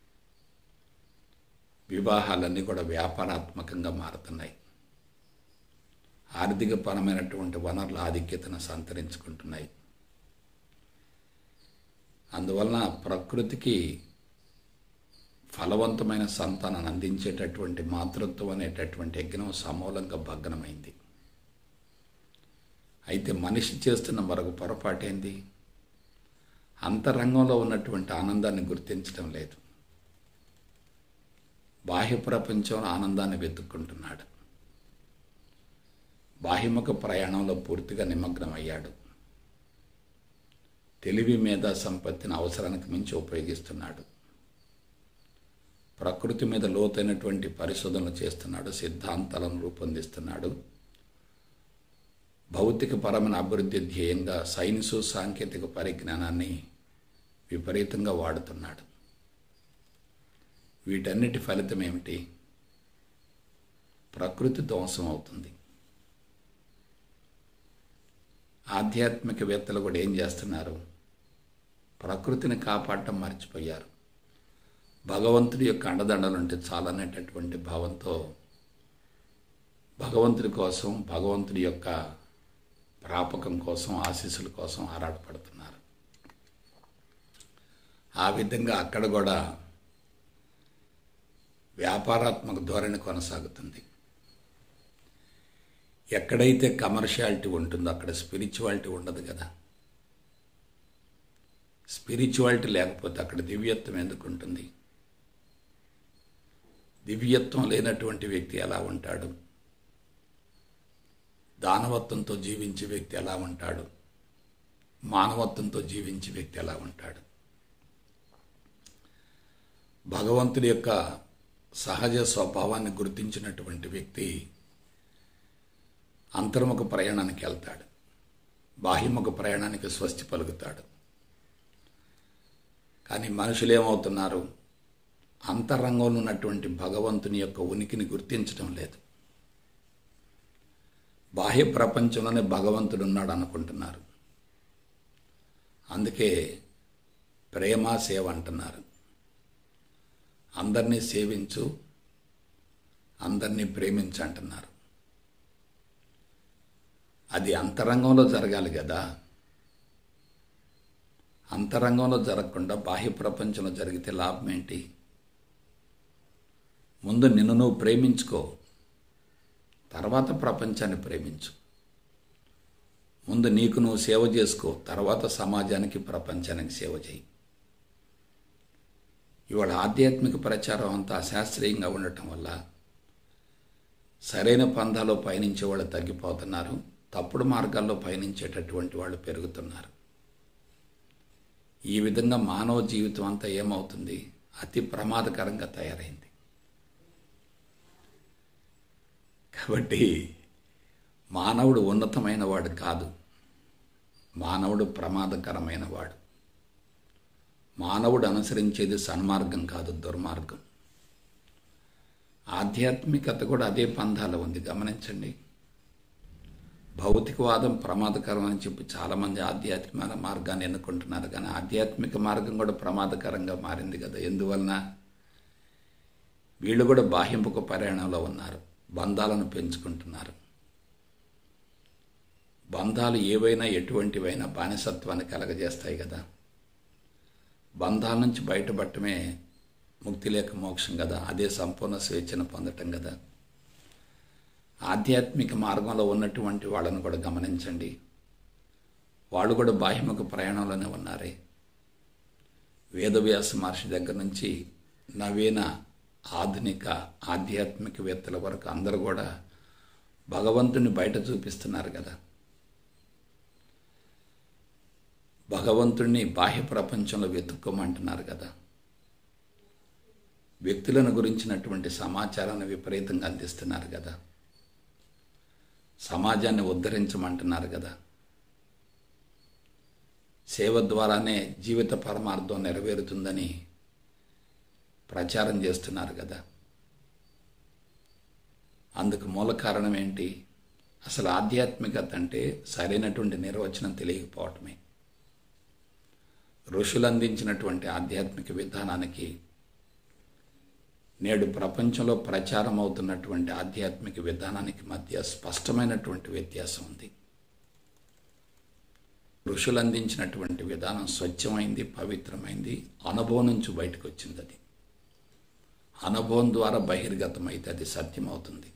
వివాహాలన్నీ కూడా వ్యాపారాత్మకంగా మారుతున్నాయి ఆర్థికపరమైనటువంటి వనరుల ఆధిక్యతను సంతరించుకుంటున్నాయి అందువలన ప్రకృతికి ఫలవంతమైన సంతానాన్ని అందించేటటువంటి మాతృత్వం అనేటటువంటి యజ్ఞం సమూలంగా భగ్నమైంది అయితే మనిషి చేస్తున్న మరొక పొరపాటు ఏంది అంతరంగంలో ఉన్నటువంటి ఆనందాన్ని గుర్తించడం లేదు బాహ్య ప్రపంచంలో ఆనందాన్ని వెతుక్కుంటున్నాడు బాహ్యముఖ ప్రయాణంలో పూర్తిగా నిమగ్నమయ్యాడు తెలివి మీద సంపత్తిని అవసరానికి మించి ఉపయోగిస్తున్నాడు ప్రకృతి మీద లోతైనటువంటి పరిశోధనలు చేస్తున్నాడు సిద్ధాంతాలను రూపొందిస్తున్నాడు భౌతిక పరమైన అభివృద్ధి ధ్యేయంగా సైన్సు సాంకేతిక పరిజ్ఞానాన్ని విపరీతంగా వాడుతున్నాడు వీటన్నిటి ఫలితం ఏమిటి ప్రకృతి ధ్వంసం అవుతుంది ఆధ్యాత్మికవేత్తలు కూడా ఏం చేస్తున్నారు ప్రకృతిని కాపాడటం మర్చిపోయారు భగవంతుడి యొక్క అండదండలుంటే చాలనేటటువంటి భావంతో భగవంతుడి కోసం భగవంతుడి యొక్క ప్రాపకం కోసం ఆశీస్సుల కోసం ఆరాటపడుతున్నారు ఆ విధంగా అక్కడ కూడా వ్యాపారాత్మక ధోరణి కొనసాగుతుంది ఎక్కడైతే కమర్షియాలిటీ ఉంటుందో అక్కడ స్పిరిచువాలిటీ ఉండదు కదా స్పిరిచువాలిటీ లేకపోతే అక్కడ దివ్యత్వం ఎందుకు ఉంటుంది దివ్యత్వం లేనటువంటి వ్యక్తి ఎలా ఉంటాడు దానవత్వంతో జీవించే వ్యక్తి ఎలా ఉంటాడు మానవత్వంతో జీవించే వ్యక్తి ఎలా ఉంటాడు భగవంతుడి యొక్క సహజ స్వభావాన్ని గుర్తించినటువంటి వ్యక్తి అంతర్ముఖ ప్రయాణానికి వెళ్తాడు బాహ్యముఖ ప్రయాణానికి స్వస్తి పలుకుతాడు కానీ మనుషులు ఏమవుతున్నారు అంతరంగంలో ఉన్నటువంటి భగవంతుని యొక్క ఉనికిని గుర్తించడం లేదు బాహ్య ప్రపంచంలోనే భగవంతుడు ఉన్నాడు అనుకుంటున్నారు అందుకే ప్రేమ సేవ అంటున్నారు అందరినీ సేవించు అందరినీ ప్రేమించు అంటున్నారు అది అంతరంగంలో జరగాలి కదా అంతరంగంలో జరగకుండా బాహ్య ప్రపంచంలో జరిగితే లాభం ఏంటి ముందు నిన్ను నువ్వు ప్రేమించుకో తర్వాత ప్రపంచాన్ని ప్రేమించు ముందు నీకు నువ్వు సేవ చేసుకో తర్వాత సమాజానికి ప్రపంచానికి సేవ చేయి ఇవాళ ఆధ్యాత్మిక ప్రచారం అంతా అశాస్త్రీయంగా ఉండటం వల్ల సరైన పందాలో పయనించే వాళ్ళు తగ్గిపోతున్నారు తప్పుడు మార్గాల్లో పయనించేటటువంటి వాళ్ళు పెరుగుతున్నారు ఈ విధంగా మానవ జీవితం అంతా ఏమవుతుంది అతి ప్రమాదకరంగా తయారైంది కాబట్టి మానవుడు ఉన్నతమైన వాడు కాదు మానవుడు ప్రమాదకరమైన వాడు మానవుడు అనుసరించేది సన్మార్గం కాదు దుర్మార్గం ఆధ్యాత్మికత కూడా అదే పంధాలో ఉంది గమనించండి భౌతికవాదం ప్రమాదకరం అని చెప్పి చాలామంది ఆధ్యాత్మిక మార్గాన్ని ఎన్నుకుంటున్నారు కానీ ఆధ్యాత్మిక మార్గం కూడా ప్రమాదకరంగా మారింది కదా ఎందువలన వీళ్ళు కూడా బాహ్యంపుక ప్రయాణంలో ఉన్నారు బంధాలను పెంచుకుంటున్నారు బంధాలు ఏవైనా ఎటువంటివైనా బానిసత్వాన్ని కలగజేస్తాయి కదా బంధాల నుంచి బయటపడటమే ముక్తి లేక మోక్షం కదా అదే సంపూర్ణ స్వేచ్ఛను పొందటం కదా ఆధ్యాత్మిక మార్గంలో ఉన్నటువంటి వాళ్ళను కూడా గమనించండి వాళ్ళు కూడా బాహ్యముఖ ప్రయాణంలోనే ఉన్నారే వేదవ్యాస మహర్షి దగ్గర నుంచి నవీన ఆధునిక ఆధ్యాత్మికవేత్తల వరకు అందరూ కూడా భగవంతుని బయట చూపిస్తున్నారు కదా భగవంతుణ్ణి బాహ్య ప్రపంచంలో వెతుక్కోమంటున్నారు కదా వ్యక్తులను గురించినటువంటి సమాచారాన్ని విపరీతంగా అందిస్తున్నారు కదా సమాజాన్ని ఉద్ధరించమంటున్నారు కదా సేవ ద్వారానే జీవిత పరమార్థం నెరవేరుతుందని ప్రచారం చేస్తున్నారు కదా అందుకు మూల కారణం ఏంటి అసలు ఆధ్యాత్మికత అంటే సరైనటువంటి నిర్వచనం తెలియకపోవటమే ఋషులు అందించినటువంటి ఆధ్యాత్మిక విధానానికి నేడు ప్రపంచంలో ప్రచారం అవుతున్నటువంటి ఆధ్యాత్మిక విధానానికి మధ్య స్పష్టమైనటువంటి వ్యత్యాసం ఉంది ఋషులు అందించినటువంటి విధానం స్వచ్ఛమైంది పవిత్రమైంది అనుభవం నుంచి బయటకు వచ్చింది అది అనుభవం ద్వారా బహిర్గతమైతే అది సత్యమవుతుంది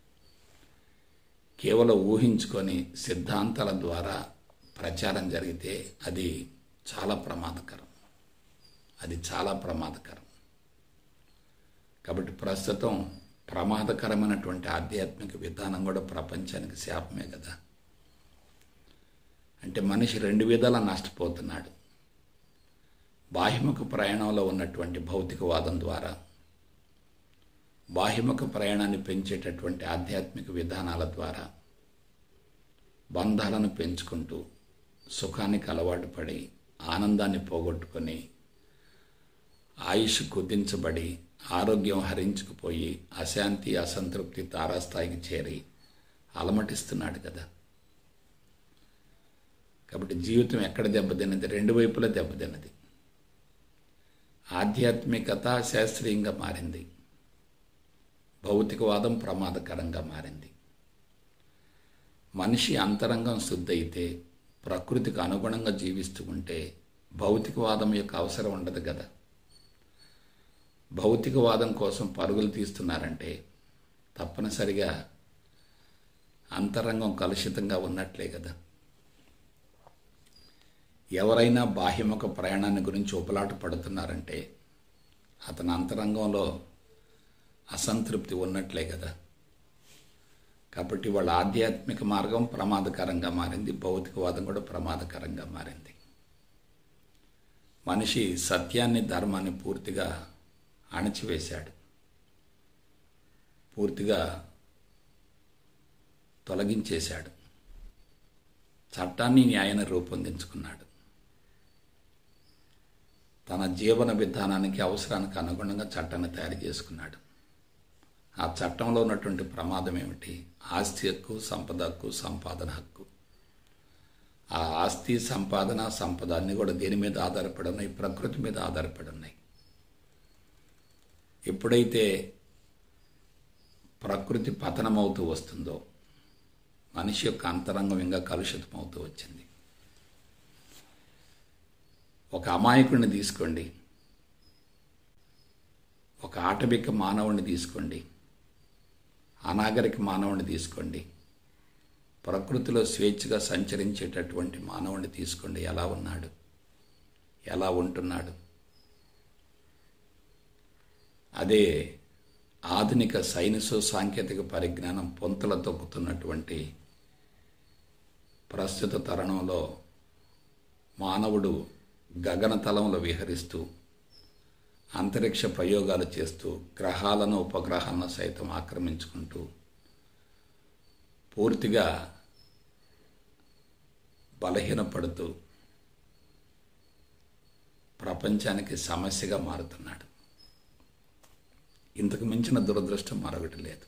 కేవలం ఊహించుకొని సిద్ధాంతాల ద్వారా ప్రచారం జరిగితే అది చాలా ప్రమాదకరం అది చాలా ప్రమాదకరం కాబట్టి ప్రస్తుతం ప్రమాదకరమైనటువంటి ఆధ్యాత్మిక విధానం కూడా ప్రపంచానికి శాపమే కదా అంటే మనిషి రెండు విధాలా నష్టపోతున్నాడు బాహ్యముఖ ప్రయాణంలో ఉన్నటువంటి భౌతికవాదం ద్వారా బాహ్యముఖ ప్రయాణాన్ని పెంచేటటువంటి ఆధ్యాత్మిక విధానాల ద్వారా బంధాలను పెంచుకుంటూ సుఖానికి అలవాటు పడి ఆనందాన్ని పోగొట్టుకొని ఆయుష్ కుదించబడి ఆరోగ్యం హరించుకుపోయి అశాంతి అసంతృప్తి తారాస్థాయికి చేరి అలమటిస్తున్నాడు కదా కాబట్టి జీవితం ఎక్కడ దెబ్బతిన్నది రెండు వైపులా దెబ్బతిన్నది ఆధ్యాత్మికత శాస్త్రీయంగా మారింది భౌతికవాదం ప్రమాదకరంగా మారింది మనిషి అంతరంగం శుద్ధైతే ప్రకృతికి అనుగుణంగా జీవిస్తూ ఉంటే భౌతికవాదం యొక్క అవసరం ఉండదు కదా భౌతికవాదం కోసం పరుగులు తీస్తున్నారంటే తప్పనిసరిగా అంతరంగం కలుషితంగా ఉన్నట్లే కదా ఎవరైనా బాహ్యముఖ ప్రయాణాన్ని గురించి ఉపలాట పడుతున్నారంటే అతని అంతరంగంలో అసంతృప్తి ఉన్నట్లే కదా కాబట్టి వాళ్ళ ఆధ్యాత్మిక మార్గం ప్రమాదకరంగా మారింది భౌతికవాదం కూడా ప్రమాదకరంగా మారింది మనిషి సత్యాన్ని ధర్మాన్ని పూర్తిగా అణచివేశాడు పూర్తిగా తొలగించేశాడు చట్టాన్ని న్యాయాన్ని రూపొందించుకున్నాడు తన జీవన విధానానికి అవసరానికి అనుగుణంగా చట్టాన్ని తయారు చేసుకున్నాడు ఆ చట్టంలో ఉన్నటువంటి ప్రమాదం ఏమిటి ఆస్తి హక్కు సంపద హక్కు సంపాదన హక్కు ఆ ఆస్తి సంపాదన సంపద అన్ని కూడా దేని మీద ఆధారపడి ఉన్నాయి ప్రకృతి మీద ఆధారపడి ఉన్నాయి ఎప్పుడైతే ప్రకృతి పతనమవుతూ వస్తుందో మనిషి యొక్క అంతరంగం ఇంకా కలుషితమవుతూ వచ్చింది ఒక అమాయకుడిని తీసుకోండి ఒక ఆటవిక మానవుడిని తీసుకోండి అనాగరిక మానవుడిని తీసుకోండి ప్రకృతిలో స్వేచ్ఛగా సంచరించేటటువంటి మానవుడిని తీసుకోండి ఎలా ఉన్నాడు ఎలా ఉంటున్నాడు అదే ఆధునిక సైన్సు సాంకేతిక పరిజ్ఞానం పొంతల తొక్కుతున్నటువంటి ప్రస్తుత తరుణంలో మానవుడు గగనతలంలో విహరిస్తూ అంతరిక్ష ప్రయోగాలు చేస్తూ గ్రహాలను ఉపగ్రహాలను సైతం ఆక్రమించుకుంటూ పూర్తిగా బలహీనపడుతూ ప్రపంచానికి సమస్యగా మారుతున్నాడు ఇంతకు మించిన దురదృష్టం మరొకటి లేదు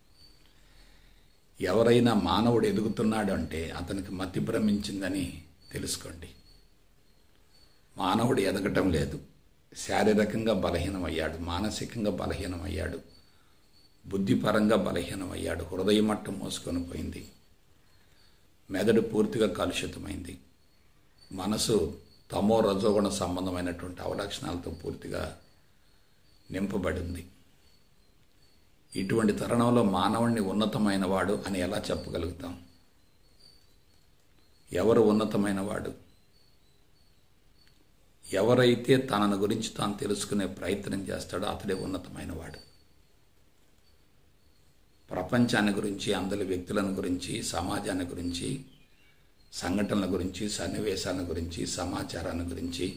ఎవరైనా మానవుడు ఎదుగుతున్నాడు అంటే అతనికి మతి భ్రమించిందని తెలుసుకోండి మానవుడు ఎదగటం లేదు శారీరకంగా బలహీనమయ్యాడు మానసికంగా బలహీనమయ్యాడు బుద్ధిపరంగా బలహీనమయ్యాడు హృదయ మట్టం మోసుకొని పోయింది మెదడు పూర్తిగా కలుషితమైంది మనసు తమో రజోగుణ సంబంధమైనటువంటి అవలక్షణాలతో పూర్తిగా నింపబడింది ఇటువంటి తరుణంలో మానవుణ్ణి ఉన్నతమైన వాడు అని ఎలా చెప్పగలుగుతాం ఎవరు ఉన్నతమైన వాడు ఎవరైతే తనను గురించి తాను తెలుసుకునే ప్రయత్నం చేస్తాడో అతడే ఉన్నతమైన వాడు ప్రపంచాన్ని గురించి అందులో వ్యక్తులను గురించి సమాజాన్ని గురించి సంఘటనల గురించి సన్నివేశాల గురించి సమాచారాన్ని గురించి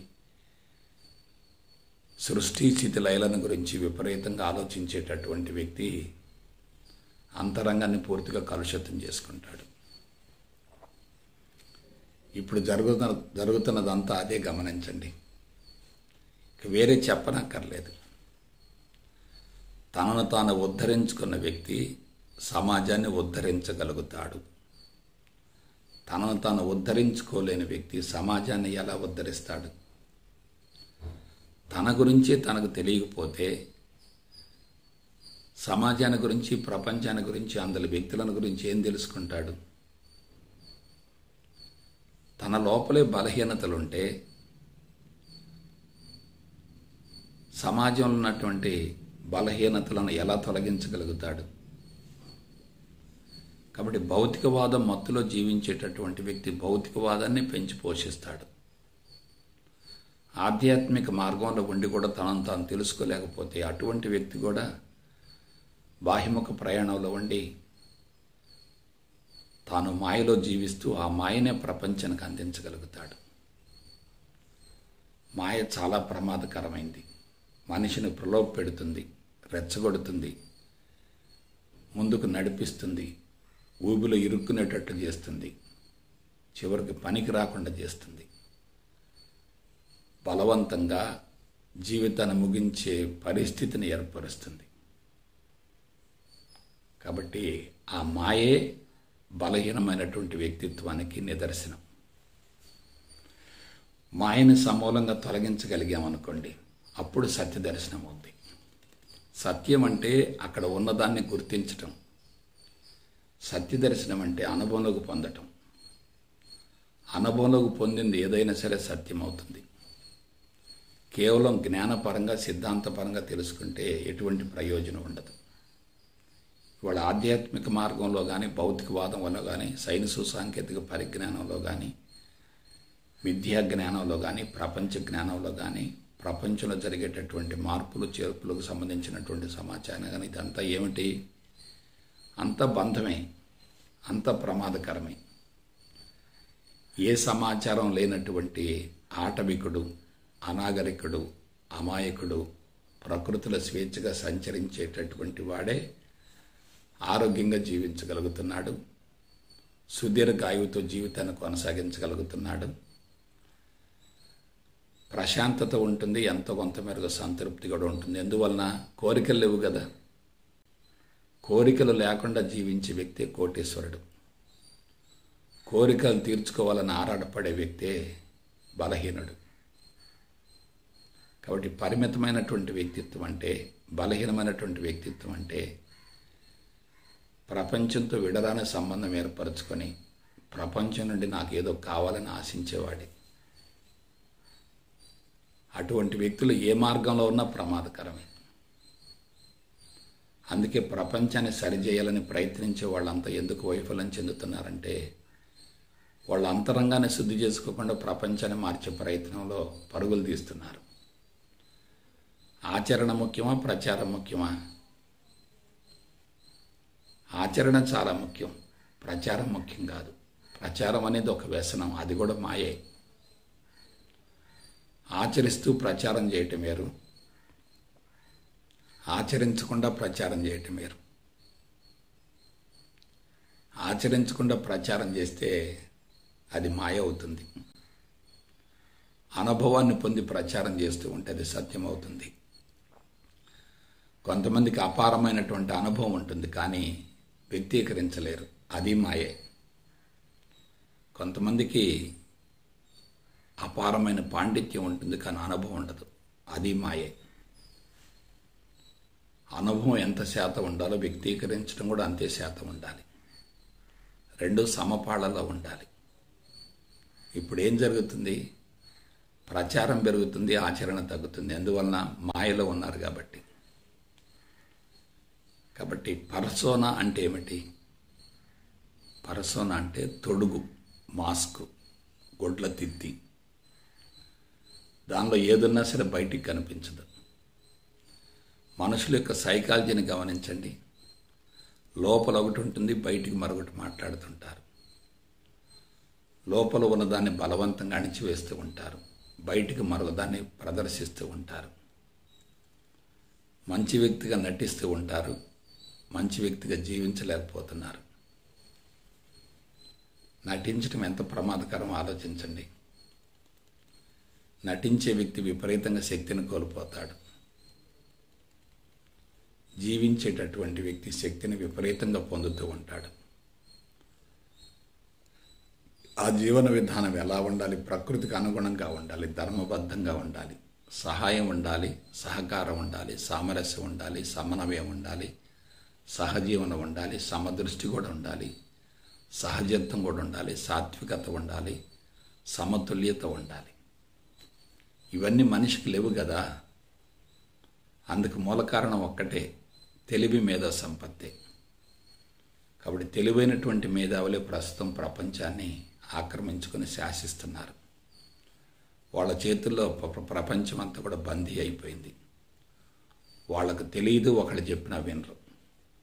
సృష్టి స్థితి లయలను గురించి విపరీతంగా ఆలోచించేటటువంటి వ్యక్తి అంతరంగాన్ని పూర్తిగా కలుషితం చేసుకుంటాడు ఇప్పుడు జరుగుతున్న జరుగుతున్నదంతా అదే గమనించండి ఇక వేరే చెప్పనక్కర్లేదు తనను తాను ఉద్ధరించుకున్న వ్యక్తి సమాజాన్ని ఉద్ధరించగలుగుతాడు తనను తాను ఉద్ధరించుకోలేని వ్యక్తి సమాజాన్ని ఎలా ఉద్ధరిస్తాడు తన గురించి తనకు తెలియకపోతే సమాజాన్ని గురించి ప్రపంచాన్ని గురించి అందులో వ్యక్తులను గురించి ఏం తెలుసుకుంటాడు తన లోపలే బలహీనతలుంటే సమాజంలో ఉన్నటువంటి బలహీనతలను ఎలా తొలగించగలుగుతాడు కాబట్టి భౌతికవాదం మత్తులో జీవించేటటువంటి వ్యక్తి భౌతికవాదాన్ని పెంచి పోషిస్తాడు ఆధ్యాత్మిక మార్గంలో ఉండి కూడా తనను తాను తెలుసుకోలేకపోతే అటువంటి వ్యక్తి కూడా బాహ్యముఖ ప్రయాణంలో ఉండి తాను మాయలో జీవిస్తూ ఆ మాయనే ప్రపంచానికి అందించగలుగుతాడు మాయ చాలా ప్రమాదకరమైంది మనిషిని ప్రలోభ పెడుతుంది రెచ్చగొడుతుంది ముందుకు నడిపిస్తుంది ఊబిలో ఇరుక్కునేటట్టు చేస్తుంది చివరికి పనికి రాకుండా చేస్తుంది బలవంతంగా జీవితాన్ని ముగించే పరిస్థితిని ఏర్పరుస్తుంది కాబట్టి ఆ మాయే బలహీనమైనటువంటి వ్యక్తిత్వానికి నిదర్శనం మాయని సమూలంగా తొలగించగలిగామనుకోండి అప్పుడు సత్య దర్శనం అవుద్ది సత్యం అంటే అక్కడ ఉన్నదాన్ని గుర్తించటం సత్య దర్శనం అంటే అనుభవంలోకి పొందటం అనుభవంలోకి పొందింది ఏదైనా సరే సత్యం అవుతుంది కేవలం జ్ఞానపరంగా సిద్ధాంతపరంగా తెలుసుకుంటే ఎటువంటి ప్రయోజనం ఉండదు ఇవాళ ఆధ్యాత్మిక మార్గంలో కానీ భౌతికవాదం వల్ల కానీ సైన్సు సాంకేతిక పరిజ్ఞానంలో కానీ విద్యా జ్ఞానంలో కానీ ప్రపంచ జ్ఞానంలో కానీ ప్రపంచంలో జరిగేటటువంటి మార్పులు చేర్పులకు సంబంధించినటువంటి సమాచారం కానీ ఇదంతా ఏమిటి అంత బంధమే అంత ప్రమాదకరమే ఏ సమాచారం లేనటువంటి ఆటవికుడు అనాగరికుడు అమాయకుడు ప్రకృతిలో స్వేచ్ఛగా సంచరించేటటువంటి వాడే ఆరోగ్యంగా జీవించగలుగుతున్నాడు సుదీర్ఘ ఆయువుతో జీవితాన్ని కొనసాగించగలుగుతున్నాడు ప్రశాంతత ఉంటుంది ఎంతో కొంత మేరకు సంతృప్తి కూడా ఉంటుంది ఎందువలన కోరికలు లేవు కదా కోరికలు లేకుండా జీవించే వ్యక్తి కోటేశ్వరుడు కోరికలు తీర్చుకోవాలని ఆరాటపడే వ్యక్తే బలహీనుడు కాబట్టి పరిమితమైనటువంటి వ్యక్తిత్వం అంటే బలహీనమైనటువంటి వ్యక్తిత్వం అంటే ప్రపంచంతో విడరాని సంబంధం ఏర్పరచుకొని ప్రపంచం నుండి నాకు ఏదో కావాలని ఆశించేవాడి అటువంటి వ్యక్తులు ఏ మార్గంలో ఉన్నా ప్రమాదకరమే అందుకే ప్రపంచాన్ని సరిచేయాలని ప్రయత్నించే వాళ్ళంతా ఎందుకు వైఫల్యం చెందుతున్నారంటే వాళ్ళ అంతరంగాన్ని శుద్ధి చేసుకోకుండా ప్రపంచాన్ని మార్చే ప్రయత్నంలో పరుగులు తీస్తున్నారు ఆచరణ ముఖ్యమా ప్రచారం ముఖ్యమా ఆచరణ చాలా ముఖ్యం ప్రచారం ముఖ్యం కాదు ప్రచారం అనేది ఒక వ్యసనం అది కూడా మాయే ఆచరిస్తూ ప్రచారం చేయటం వేరు ఆచరించకుండా ప్రచారం చేయటం వేరు ఆచరించకుండా ప్రచారం చేస్తే అది మాయ అవుతుంది అనుభవాన్ని పొంది ప్రచారం చేస్తూ ఉంటే అది సత్యం అవుతుంది కొంతమందికి అపారమైనటువంటి అనుభవం ఉంటుంది కానీ వ్యక్తీకరించలేరు అది మాయే కొంతమందికి అపారమైన పాండిత్యం ఉంటుంది కానీ అనుభవం ఉండదు అది మాయే అనుభవం ఎంత శాతం ఉండాలో వ్యక్తీకరించడం కూడా అంతే శాతం ఉండాలి రెండు సమపాళ్ళలో ఉండాలి ఇప్పుడు ఏం జరుగుతుంది ప్రచారం పెరుగుతుంది ఆచరణ తగ్గుతుంది అందువలన మాయలో ఉన్నారు కాబట్టి కాబట్టి పరసోన అంటే ఏమిటి పరసోన అంటే తొడుగు మాస్క్ గొడ్ల తిత్తి దానిలో ఏదున్నా సరే బయటికి కనిపించదు మనుషుల యొక్క సైకాలజీని గమనించండి లోపల ఒకటి ఉంటుంది బయటికి మరొకటి మాట్లాడుతుంటారు లోపల ఉన్నదాన్ని బలవంతంగా అణిచివేస్తూ ఉంటారు బయటికి మరొకదాన్ని ప్రదర్శిస్తూ ఉంటారు మంచి వ్యక్తిగా నటిస్తూ ఉంటారు మంచి వ్యక్తిగా జీవించలేకపోతున్నారు నటించడం ఎంత ప్రమాదకరం ఆలోచించండి నటించే వ్యక్తి విపరీతంగా శక్తిని కోల్పోతాడు జీవించేటటువంటి వ్యక్తి శక్తిని విపరీతంగా పొందుతూ ఉంటాడు ఆ జీవన విధానం ఎలా ఉండాలి ప్రకృతికి అనుగుణంగా ఉండాలి ధర్మబద్ధంగా ఉండాలి సహాయం ఉండాలి సహకారం ఉండాలి సామరస్యం ఉండాలి సమన్వయం ఉండాలి సహజీవనం ఉండాలి సమదృష్టి కూడా ఉండాలి సహజత్వం కూడా ఉండాలి సాత్వికత ఉండాలి సమతుల్యత ఉండాలి ఇవన్నీ మనిషికి లేవు కదా అందుకు మూల కారణం ఒక్కటే తెలివి మేధా సంపత్తి కాబట్టి తెలివైనటువంటి మేధావులే ప్రస్తుతం ప్రపంచాన్ని ఆక్రమించుకొని శాసిస్తున్నారు వాళ్ళ చేతుల్లో ప్ర- ప్రపంచం అంతా కూడా బందీ అయిపోయింది వాళ్ళకు తెలియదు ఒకళ్ళు చెప్పినా వినరు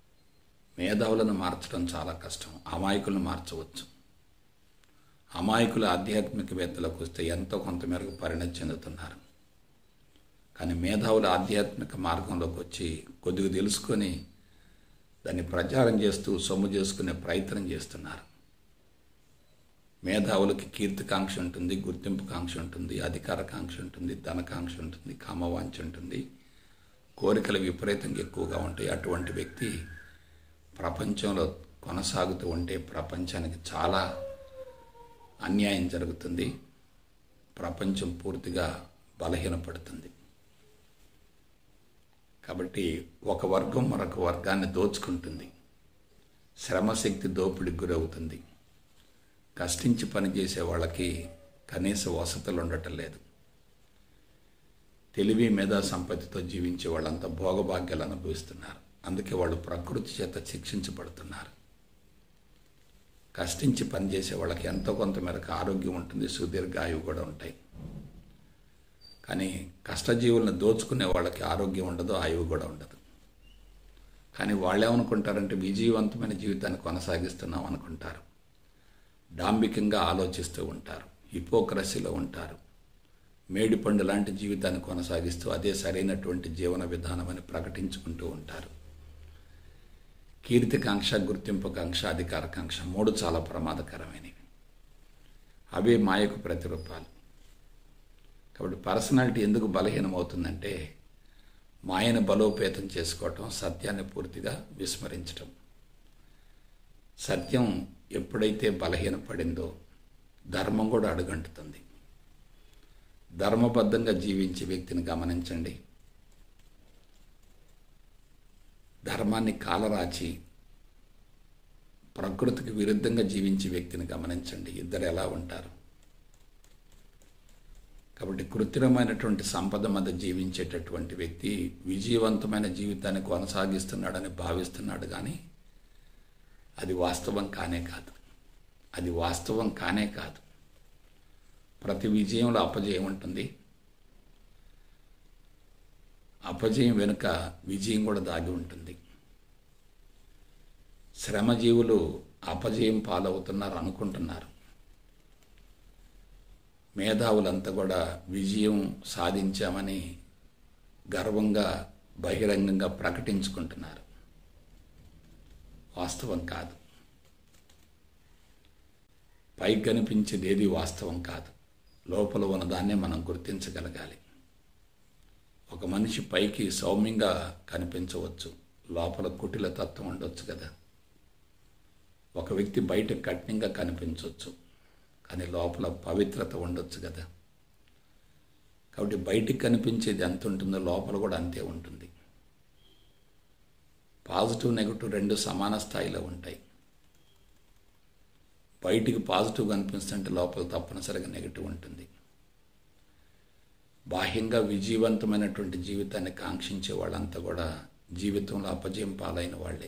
మేధావులను మార్చడం చాలా కష్టం అమాయకులను మార్చవచ్చు అమాయకులు ఆధ్యాత్మికవేత్తలకు వస్తే ఎంతో కొంతమేరకు పరిణతి చెందుతున్నారు కానీ మేధావులు ఆధ్యాత్మిక మార్గంలోకి వచ్చి కొద్దిగా తెలుసుకొని దాన్ని ప్రచారం చేస్తూ సొమ్ము చేసుకునే ప్రయత్నం చేస్తున్నారు మేధావులకి కీర్తికాంక్ష ఉంటుంది గుర్తింపుకాంక్ష ఉంటుంది అధికారకాంక్ష ఉంటుంది ధనకాంక్ష ఉంటుంది కామవాంఛ ఉంటుంది కోరికలు విపరీతంగా ఎక్కువగా ఉంటాయి అటువంటి వ్యక్తి ప్రపంచంలో కొనసాగుతూ ఉంటే ప్రపంచానికి చాలా అన్యాయం జరుగుతుంది ప్రపంచం పూర్తిగా బలహీనపడుతుంది కాబట్టి ఒక వర్గం మరొక వర్గాన్ని దోచుకుంటుంది శ్రమశక్తి దోపిడికి గురవుతుంది కష్టించి పనిచేసే వాళ్ళకి కనీస వసతులు ఉండటం లేదు తెలివి మేధా సంపత్తితో జీవించే వాళ్ళంతా భోగభాగ్యాలు అనుభవిస్తున్నారు అందుకే వాళ్ళు ప్రకృతి చేత శిక్షించబడుతున్నారు కష్టించి పనిచేసే వాళ్ళకి ఎంతో కొంత మేరకు ఆరోగ్యం ఉంటుంది సుదీర్ఘాయువు కూడా ఉంటాయి కానీ కష్టజీవులను దోచుకునే వాళ్ళకి ఆరోగ్యం ఉండదు ఆయువు కూడా ఉండదు కానీ వాళ్ళు ఏమనుకుంటారంటే విజయవంతమైన జీవితాన్ని కొనసాగిస్తున్నాం అనుకుంటారు డాంబికంగా ఆలోచిస్తూ ఉంటారు హిపోక్రసీలో ఉంటారు మేడిపండు లాంటి జీవితాన్ని కొనసాగిస్తూ అదే సరైనటువంటి జీవన విధానం అని ప్రకటించుకుంటూ ఉంటారు కీర్తికాంక్ష గుర్తింపుకాంక్ష అధికారకాంక్ష మూడు చాలా ప్రమాదకరమైనవి అవే మాయకు ప్రతిరూపాలు కాబట్టి పర్సనాలిటీ ఎందుకు బలహీనమవుతుందంటే మాయను బలోపేతం చేసుకోవటం సత్యాన్ని పూర్తిగా విస్మరించటం సత్యం ఎప్పుడైతే బలహీనపడిందో ధర్మం కూడా అడుగంటుతుంది ధర్మబద్ధంగా జీవించే వ్యక్తిని గమనించండి ధర్మాన్ని కాలరాచి ప్రకృతికి విరుద్ధంగా జీవించే వ్యక్తిని గమనించండి ఇద్దరు ఎలా ఉంటారు కాబట్టి కృత్రిమమైనటువంటి సంపద మధ్య జీవించేటటువంటి వ్యక్తి విజయవంతమైన జీవితాన్ని కొనసాగిస్తున్నాడని భావిస్తున్నాడు కానీ అది వాస్తవం కానే కాదు అది వాస్తవం కానే కాదు ప్రతి విజయంలో అపజయం ఉంటుంది అపజయం వెనుక విజయం కూడా దాగి ఉంటుంది శ్రమజీవులు అపజయం పాలవుతున్నారు అనుకుంటున్నారు మేధావులంతా కూడా విజయం సాధించామని గర్వంగా బహిరంగంగా ప్రకటించుకుంటున్నారు వాస్తవం కాదు పైకి కనిపించేది ఏది వాస్తవం కాదు లోపల ఉన్నదాన్నే మనం గుర్తించగలగాలి ఒక మనిషి పైకి సౌమ్యంగా కనిపించవచ్చు లోపల కుటిల తత్వం ఉండొచ్చు కదా ఒక వ్యక్తి బయట కఠినంగా కనిపించవచ్చు కానీ లోపల పవిత్రత ఉండొచ్చు కదా కాబట్టి బయటికి కనిపించేది ఎంత ఉంటుందో లోపల కూడా అంతే ఉంటుంది పాజిటివ్ నెగిటివ్ రెండు సమాన స్థాయిలో ఉంటాయి బయటికి పాజిటివ్ కనిపిస్తుంటే లోపల తప్పనిసరిగా నెగిటివ్ ఉంటుంది బాహ్యంగా విజయవంతమైనటువంటి జీవితాన్ని కాంక్షించే వాళ్ళంతా కూడా జీవితంలో అపజయం పాలైన వాళ్ళే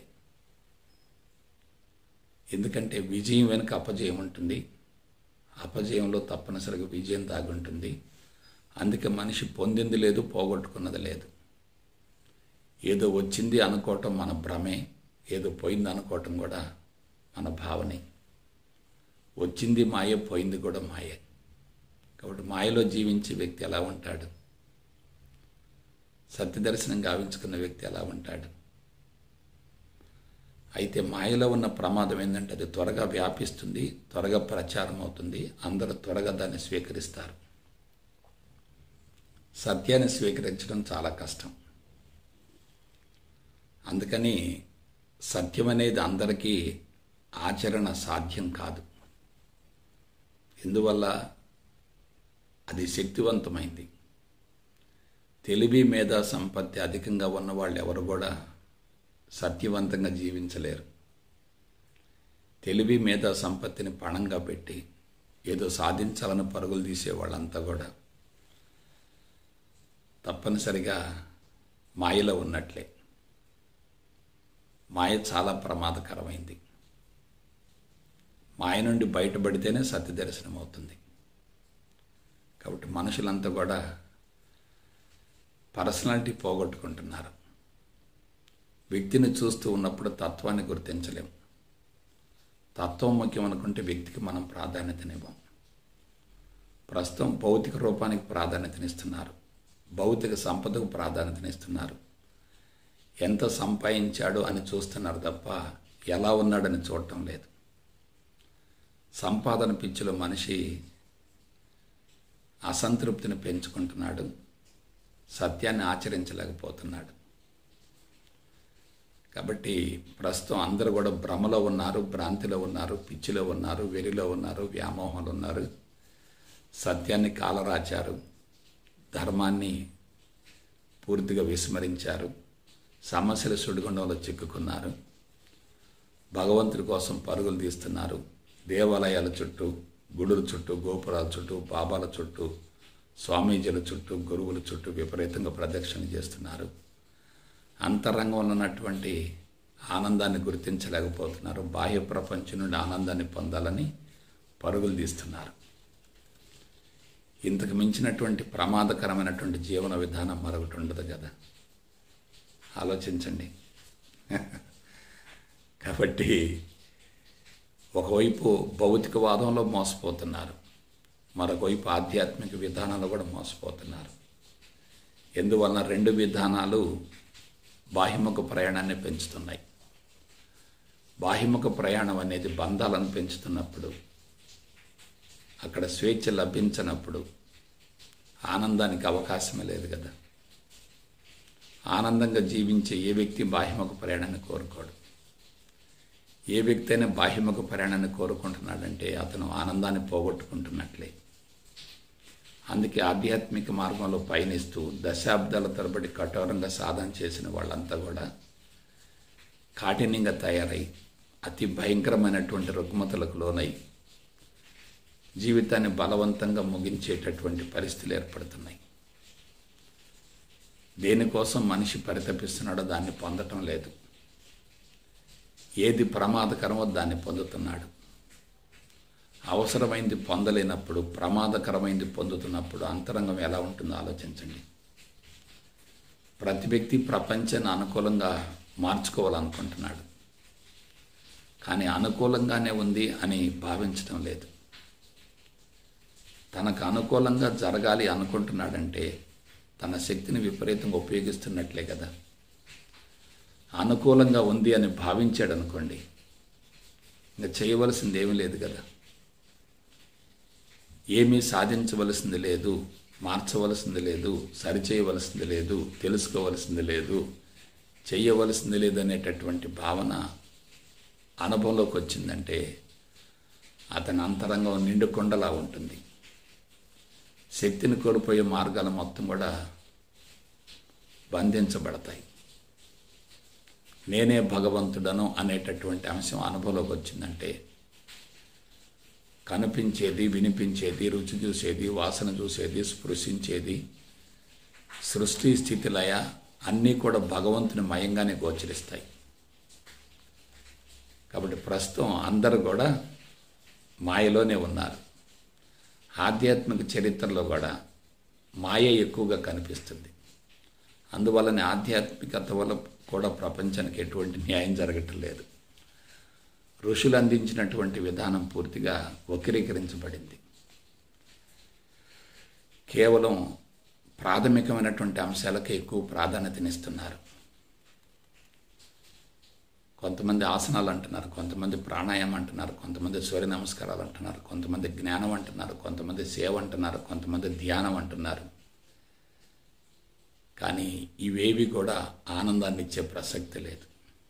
ఎందుకంటే విజయం వెనుక అపజయం ఉంటుంది అపజయంలో తప్పనిసరిగా విజయం దాగుంటుంది అందుకే మనిషి పొందింది లేదు పోగొట్టుకున్నది లేదు ఏదో వచ్చింది అనుకోవటం మన భ్రమే ఏదో పోయింది అనుకోవటం కూడా మన భావనే వచ్చింది మాయ పోయింది కూడా మాయే కాబట్టి మాయలో జీవించే వ్యక్తి ఎలా ఉంటాడు సత్యదర్శనం గావించుకున్న వ్యక్తి ఎలా ఉంటాడు అయితే మాయలో ఉన్న ప్రమాదం ఏంటంటే అది త్వరగా వ్యాపిస్తుంది త్వరగా ప్రచారం అవుతుంది అందరూ త్వరగా దాన్ని స్వీకరిస్తారు సత్యాన్ని స్వీకరించడం చాలా కష్టం అందుకని సత్యం అనేది అందరికీ ఆచరణ సాధ్యం కాదు ఎందువల్ల అది శక్తివంతమైంది తెలివి మేధా సంపత్తి అధికంగా ఉన్న వాళ్ళు ఎవరు కూడా సత్యవంతంగా జీవించలేరు తెలివి మేధా సంపత్తిని పణంగా పెట్టి ఏదో సాధించాలని పరుగులు తీసే వాళ్ళంతా కూడా తప్పనిసరిగా మాయలో ఉన్నట్లే మాయ చాలా ప్రమాదకరమైంది మాయ నుండి బయటపడితేనే సత్య దర్శనం అవుతుంది కాబట్టి మనుషులంతా కూడా పర్సనాలిటీ పోగొట్టుకుంటున్నారు వ్యక్తిని చూస్తూ ఉన్నప్పుడు తత్వాన్ని గుర్తించలేం తత్వం ముఖ్యం అనుకుంటే వ్యక్తికి మనం ప్రాధాన్యతనివ్వం ప్రస్తుతం భౌతిక రూపానికి ప్రాధాన్యతనిస్తున్నారు భౌతిక సంపదకు ప్రాధాన్యతనిస్తున్నారు ఎంత సంపాదించాడు అని చూస్తున్నారు తప్ప ఎలా ఉన్నాడని చూడటం లేదు సంపాదన పిచ్చిలో మనిషి అసంతృప్తిని పెంచుకుంటున్నాడు సత్యాన్ని ఆచరించలేకపోతున్నాడు కాబట్టి ప్రస్తుతం అందరూ కూడా భ్రమలో ఉన్నారు భ్రాంతిలో ఉన్నారు పిచ్చిలో ఉన్నారు వెరిలో ఉన్నారు వ్యామోహంలో ఉన్నారు సత్యాన్ని కాలరాచారు ధర్మాన్ని పూర్తిగా విస్మరించారు సమస్యల సుడిగుండంలో చిక్కుకున్నారు భగవంతుడి కోసం పరుగులు తీస్తున్నారు దేవాలయాల చుట్టూ గుడుల చుట్టూ గోపురాల చుట్టూ బాబాల చుట్టూ స్వామీజీల చుట్టూ గురువుల చుట్టూ విపరీతంగా ప్రదక్షిణ చేస్తున్నారు అంతరంగంలో ఉన్నటువంటి ఆనందాన్ని గుర్తించలేకపోతున్నారు బాహ్య ప్రపంచం నుండి ఆనందాన్ని పొందాలని పరుగులు తీస్తున్నారు ఇంతకు మించినటువంటి ప్రమాదకరమైనటువంటి జీవన విధానం మరొకటి ఉండదు కదా ఆలోచించండి కాబట్టి ఒకవైపు భౌతికవాదంలో మోసపోతున్నారు మరొకవైపు ఆధ్యాత్మిక విధానాలు కూడా మోసపోతున్నారు ఎందువలన రెండు విధానాలు బాహ్యముఖ ప్రయాణాన్ని పెంచుతున్నాయి బాహ్యముఖ ప్రయాణం అనేది బంధాలను పెంచుతున్నప్పుడు అక్కడ స్వేచ్ఛ లభించనప్పుడు ఆనందానికి అవకాశమే లేదు కదా ఆనందంగా జీవించే ఏ వ్యక్తి బాహ్యముఖ ప్రయాణాన్ని కోరుకోడు ఏ వ్యక్తి అయినా బాహ్యముఖ ప్రయాణాన్ని కోరుకుంటున్నాడంటే అతను ఆనందాన్ని పోగొట్టుకుంటున్నట్లే అందుకే ఆధ్యాత్మిక మార్గంలో పయనిస్తూ దశాబ్దాల తరబడి కఠోరంగా సాధన చేసిన వాళ్ళంతా కూడా కాఠిన్యంగా తయారై అతి భయంకరమైనటువంటి రుగ్మతలకు లోనై జీవితాన్ని బలవంతంగా ముగించేటటువంటి పరిస్థితులు ఏర్పడుతున్నాయి దేనికోసం మనిషి పరితపిస్తున్నాడో దాన్ని పొందటం లేదు ఏది ప్రమాదకరమో దాన్ని పొందుతున్నాడు అవసరమైంది పొందలేనప్పుడు ప్రమాదకరమైంది పొందుతున్నప్పుడు అంతరంగం ఎలా ఉంటుందో ఆలోచించండి ప్రతి వ్యక్తి ప్రపంచాన్ని అనుకూలంగా మార్చుకోవాలనుకుంటున్నాడు కానీ అనుకూలంగానే ఉంది అని భావించడం లేదు తనకు అనుకూలంగా జరగాలి అనుకుంటున్నాడంటే తన శక్తిని విపరీతంగా ఉపయోగిస్తున్నట్లే కదా అనుకూలంగా ఉంది అని భావించాడు అనుకోండి ఇంకా చేయవలసింది ఏమీ లేదు కదా ఏమీ సాధించవలసింది లేదు మార్చవలసింది లేదు సరిచేయవలసింది లేదు తెలుసుకోవలసింది లేదు చెయ్యవలసింది లేదు అనేటటువంటి భావన అనుభవంలోకి వచ్చిందంటే అతని అంతరంగం నిండుకొండలా ఉంటుంది శక్తిని కోల్పోయే మార్గాలు మొత్తం కూడా బంధించబడతాయి నేనే భగవంతుడను అనేటటువంటి అంశం అనుభవంలోకి వచ్చిందంటే కనిపించేది వినిపించేది రుచి చూసేది వాసన చూసేది స్పృశించేది సృష్టి స్థితి లయ అన్నీ కూడా భగవంతుని మయంగానే గోచరిస్తాయి కాబట్టి ప్రస్తుతం అందరూ కూడా మాయలోనే ఉన్నారు ఆధ్యాత్మిక చరిత్రలో కూడా మాయ ఎక్కువగా కనిపిస్తుంది అందువల్లనే ఆధ్యాత్మికత వల్ల కూడా ప్రపంచానికి ఎటువంటి న్యాయం జరగటం లేదు ఋషులు అందించినటువంటి విధానం పూర్తిగా వక్రీకరించబడింది కేవలం ప్రాథమికమైనటువంటి అంశాలకు ఎక్కువ ప్రాధాన్యతనిస్తున్నారు కొంతమంది ఆసనాలు అంటున్నారు కొంతమంది ప్రాణాయామం అంటున్నారు కొంతమంది సూర్య నమస్కారాలు అంటున్నారు కొంతమంది జ్ఞానం అంటున్నారు కొంతమంది సేవ అంటున్నారు కొంతమంది ధ్యానం అంటున్నారు కానీ ఇవేవి కూడా ఆనందాన్ని ఇచ్చే ప్రసక్తి లేదు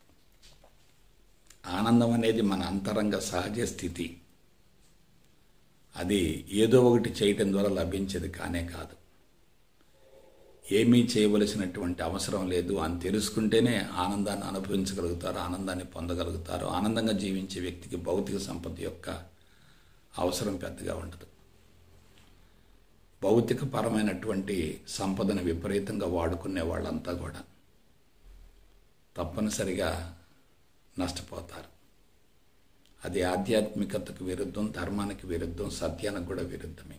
ఆనందం అనేది మన అంతరంగ సహజ స్థితి అది ఏదో ఒకటి చేయటం ద్వారా లభించేది కానే కాదు ఏమీ చేయవలసినటువంటి అవసరం లేదు అని తెలుసుకుంటేనే ఆనందాన్ని అనుభవించగలుగుతారు ఆనందాన్ని పొందగలుగుతారు ఆనందంగా జీవించే వ్యక్తికి భౌతిక సంపద యొక్క అవసరం పెద్దగా ఉండదు భౌతిక పరమైనటువంటి సంపదను విపరీతంగా వాడుకునే వాళ్ళంతా కూడా తప్పనిసరిగా నష్టపోతారు అది ఆధ్యాత్మికతకు విరుద్ధం ధర్మానికి విరుద్ధం సత్యానికి కూడా విరుద్ధమే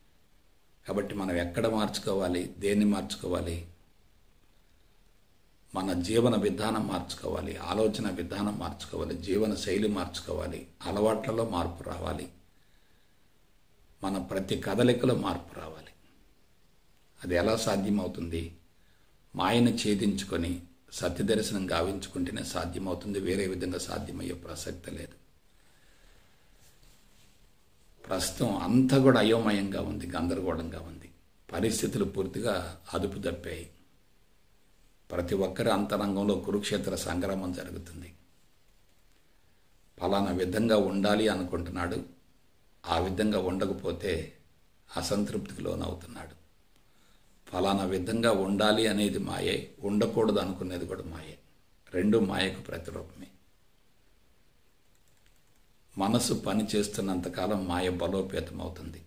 కాబట్టి మనం ఎక్కడ మార్చుకోవాలి దేన్ని మార్చుకోవాలి మన జీవన విధానం మార్చుకోవాలి ఆలోచన విధానం మార్చుకోవాలి జీవన శైలి మార్చుకోవాలి అలవాట్లలో మార్పు రావాలి మన ప్రతి కదలికలో మార్పు రావాలి అది ఎలా సాధ్యమవుతుంది మాయను ఛేదించుకొని సత్య దర్శనం గావించుకుంటేనే సాధ్యమవుతుంది వేరే విధంగా సాధ్యమయ్యే ప్రసక్తి లేదు ప్రస్తుతం అంతా కూడా అయోమయంగా ఉంది గందరగోళంగా ఉంది పరిస్థితులు పూర్తిగా అదుపు తప్పాయి ప్రతి ఒక్కరి అంతరంగంలో కురుక్షేత్ర సంగ్రామం జరుగుతుంది ఫలానా విధంగా ఉండాలి అనుకుంటున్నాడు ఆ విధంగా ఉండకపోతే అసంతృప్తికి లోనవుతున్నాడు ఫలానా విధంగా ఉండాలి అనేది మాయే ఉండకూడదు అనుకునేది కూడా మాయే రెండు మాయకు ప్రతిరూపమే మనసు పని చేస్తున్నంతకాలం మాయ బలోపేతం అవుతుంది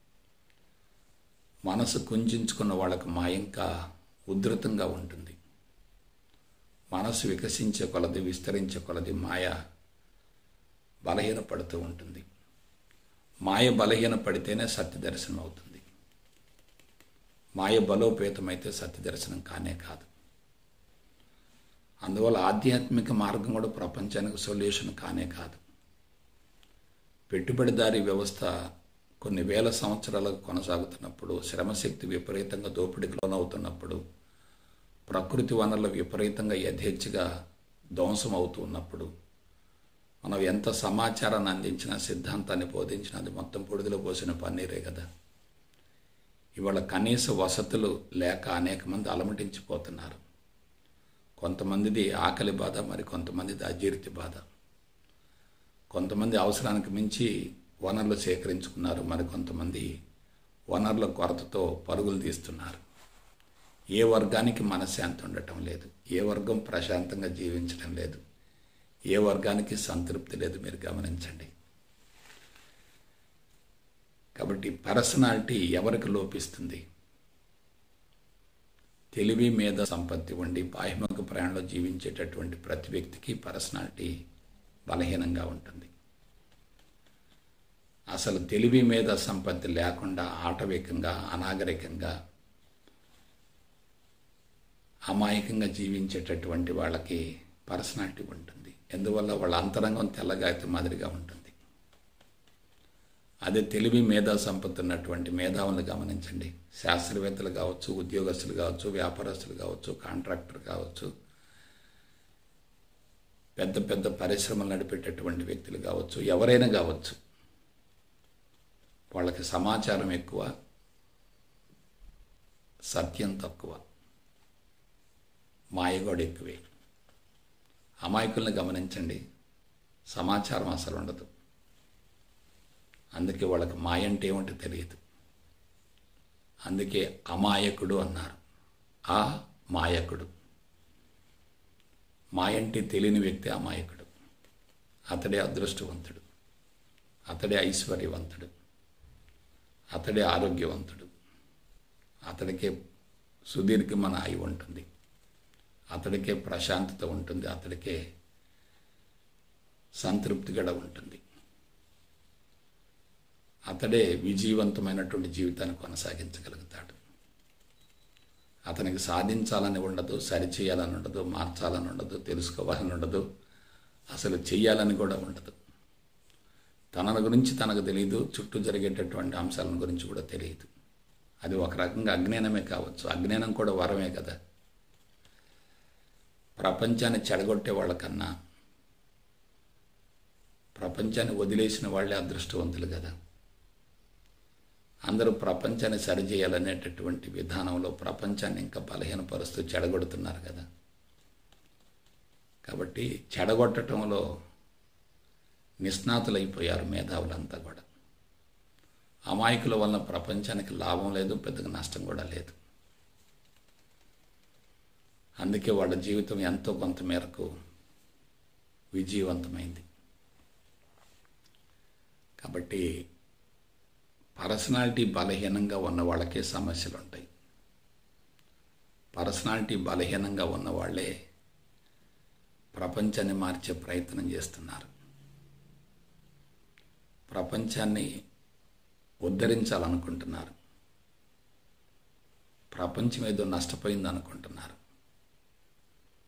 మనసు కుంచుకున్న వాళ్ళకు మాయ ఇంకా ఉధృతంగా ఉంటుంది మనసు వికసించే కొలది విస్తరించే కొలది మాయ బలహీనపడుతూ ఉంటుంది మాయ బలహీన పడితేనే సత్య దర్శనం అవుతుంది మాయ బలోపేతమైతే సత్య దర్శనం కానే కాదు అందువల్ల ఆధ్యాత్మిక మార్గం కూడా ప్రపంచానికి సొల్యూషన్ కానే కాదు పెట్టుబడిదారీ వ్యవస్థ కొన్ని వేల సంవత్సరాలకు కొనసాగుతున్నప్పుడు శ్రమశక్తి విపరీతంగా దోపిడీకి లోనవుతున్నప్పుడు ప్రకృతి వనరులు విపరీతంగా యథేచ్ఛగా ధ్వంసం అవుతూ ఉన్నప్పుడు మనం ఎంత సమాచారాన్ని అందించినా సిద్ధాంతాన్ని బోధించినా అది మొత్తం పొడిదిలో పోసిన పన్నీరే కదా ఇవాళ కనీస వసతులు లేక అనేక మంది అలమటించిపోతున్నారు కొంతమందిది ఆకలి బాధ మరి కొంతమందిది అజీర్తి బాధ కొంతమంది అవసరానికి మించి వనరులు సేకరించుకున్నారు మరి కొంతమంది వనరుల కొరతతో పరుగులు తీస్తున్నారు ఏ వర్గానికి మనశ్శాంతి ఉండటం లేదు ఏ వర్గం ప్రశాంతంగా జీవించడం లేదు ఏ వర్గానికి సంతృప్తి లేదు మీరు గమనించండి కాబట్టి పర్సనాలిటీ ఎవరికి లోపిస్తుంది తెలివి మీద సంపత్తి ఉండి బాహ్యముఖ ప్రయాణంలో జీవించేటటువంటి ప్రతి వ్యక్తికి పర్సనాలిటీ బలహీనంగా ఉంటుంది అసలు తెలివి మీద సంపత్తి లేకుండా ఆటవికంగా అనాగరికంగా అమాయకంగా జీవించేటటువంటి వాళ్ళకి పర్సనాలిటీ ఉంటుంది ఎందువల్ల వాళ్ళ అంతరంగం తెల్లగాయత మాదిరిగా ఉంటుంది అదే తెలివి మేధా సంపత్తి ఉన్నటువంటి మేధావులను గమనించండి శాస్త్రవేత్తలు కావచ్చు ఉద్యోగస్తులు కావచ్చు వ్యాపారస్తులు కావచ్చు కాంట్రాక్టర్ కావచ్చు పెద్ద పెద్ద పరిశ్రమలు నడిపేటటువంటి వ్యక్తులు కావచ్చు ఎవరైనా కావచ్చు వాళ్ళకి సమాచారం ఎక్కువ సత్యం తక్కువ మాయగోడు ఎక్కువే అమాయకుల్ని గమనించండి సమాచారం అసలు ఉండదు అందుకే వాళ్ళకి మాయ అంటే ఏమిటో తెలియదు అందుకే అమాయకుడు అన్నారు ఆ మాయకుడు మాయంటే తెలియని వ్యక్తి అమాయకుడు అతడే అదృష్టవంతుడు అతడే ఐశ్వర్యవంతుడు అతడే ఆరోగ్యవంతుడు అతడికే సుదీర్ఘమైన ఆయి ఉంటుంది అతడికే ప్రశాంతత ఉంటుంది అతడికే సంతృప్తి గడ ఉంటుంది అతడే విజయవంతమైనటువంటి జీవితాన్ని కొనసాగించగలుగుతాడు అతనికి సాధించాలని ఉండదు సరిచేయాలని ఉండదు మార్చాలని ఉండదు తెలుసుకోవాలని ఉండదు అసలు చెయ్యాలని కూడా ఉండదు తన గురించి తనకు తెలియదు చుట్టూ జరిగేటటువంటి అంశాల గురించి కూడా తెలియదు అది ఒక రకంగా అజ్ఞానమే కావచ్చు అజ్ఞానం కూడా వరమే కదా ప్రపంచాన్ని చెడగొట్టే వాళ్ళకన్నా ప్రపంచాన్ని వదిలేసిన వాళ్ళే అదృష్టవంతులు కదా అందరూ ప్రపంచాన్ని సరిచేయాలనేటటువంటి విధానంలో ప్రపంచాన్ని ఇంకా బలహీనపరుస్తూ చెడగొడుతున్నారు కదా కాబట్టి చెడగొట్టడంలో నిష్ణాతులైపోయారు మేధావులంతా కూడా అమాయకుల వలన ప్రపంచానికి లాభం లేదు పెద్దగా నష్టం కూడా లేదు అందుకే వాళ్ళ జీవితం ఎంతో కొంత మేరకు విజయవంతమైంది కాబట్టి పర్సనాలిటీ బలహీనంగా ఉన్న వాళ్ళకే సమస్యలు ఉంటాయి పర్సనాలిటీ బలహీనంగా ఉన్న వాళ్ళే ప్రపంచాన్ని మార్చే ప్రయత్నం చేస్తున్నారు ప్రపంచాన్ని ఉద్ధరించాలనుకుంటున్నారు ప్రపంచం ఏదో నష్టపోయింది అనుకుంటున్నారు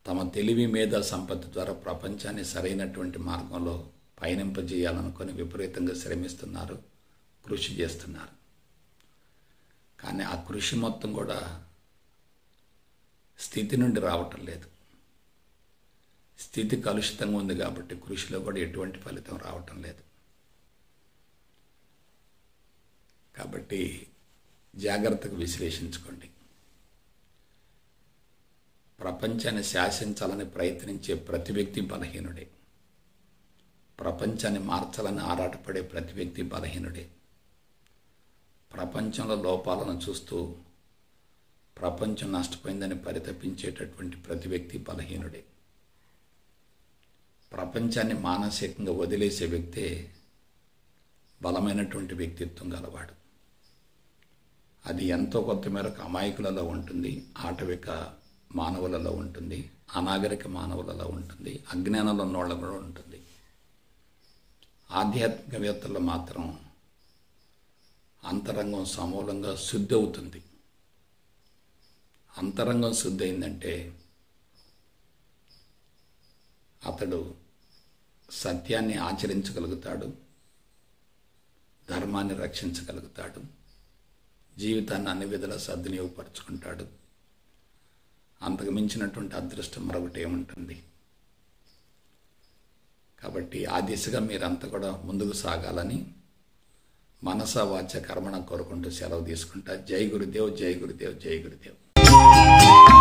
తమ తెలివి మీద సంపత్తి ద్వారా ప్రపంచాన్ని సరైనటువంటి మార్గంలో పయనింపజేయాలనుకొని విపరీతంగా శ్రమిస్తున్నారు కృషి చేస్తున్నారు కానీ ఆ కృషి మొత్తం కూడా స్థితి నుండి రావటం లేదు స్థితి కలుషితంగా ఉంది కాబట్టి కృషిలో కూడా ఎటువంటి ఫలితం రావటం లేదు కాబట్టి జాగ్రత్తగా విశ్లేషించుకోండి ప్రపంచాన్ని శాసించాలని ప్రయత్నించే ప్రతి వ్యక్తి బలహీనుడే ప్రపంచాన్ని మార్చాలని ఆరాటపడే ప్రతి వ్యక్తి బలహీనుడే ప్రపంచంలో లోపాలను చూస్తూ ప్రపంచం నష్టపోయిందని పరితపించేటటువంటి ప్రతి వ్యక్తి బలహీనుడే ప్రపంచాన్ని మానసికంగా వదిలేసే వ్యక్తే బలమైనటువంటి వ్యక్తిత్వం గలవాడు అది ఎంతో కొంత మేరకు అమాయకులలో ఉంటుంది ఆటవిక మానవులలో ఉంటుంది అనాగరిక మానవులలో ఉంటుంది అజ్ఞానంలో ఉన్నోళ్ళ కూడా ఉంటుంది ఆధ్యాత్మికవేత్తల్లో మాత్రం అంతరంగం సమూలంగా శుద్ధి అవుతుంది అంతరంగం శుద్ధి అయిందంటే అతడు సత్యాన్ని ఆచరించగలుగుతాడు ధర్మాన్ని రక్షించగలుగుతాడు జీవితాన్ని అన్ని విధాలా సద్వినియోగపరుచుకుంటాడు అంతకు మించినటువంటి అదృష్టం మరొకటి ఏముంటుంది కాబట్టి ఆ దిశగా మీరంతా కూడా ముందుకు సాగాలని మనస వాచ కర్మణ కోరుకుంటూ సెలవు తీసుకుంటా జై గురుదేవ్ జై గురుదేవ్ జై గురుదేవ్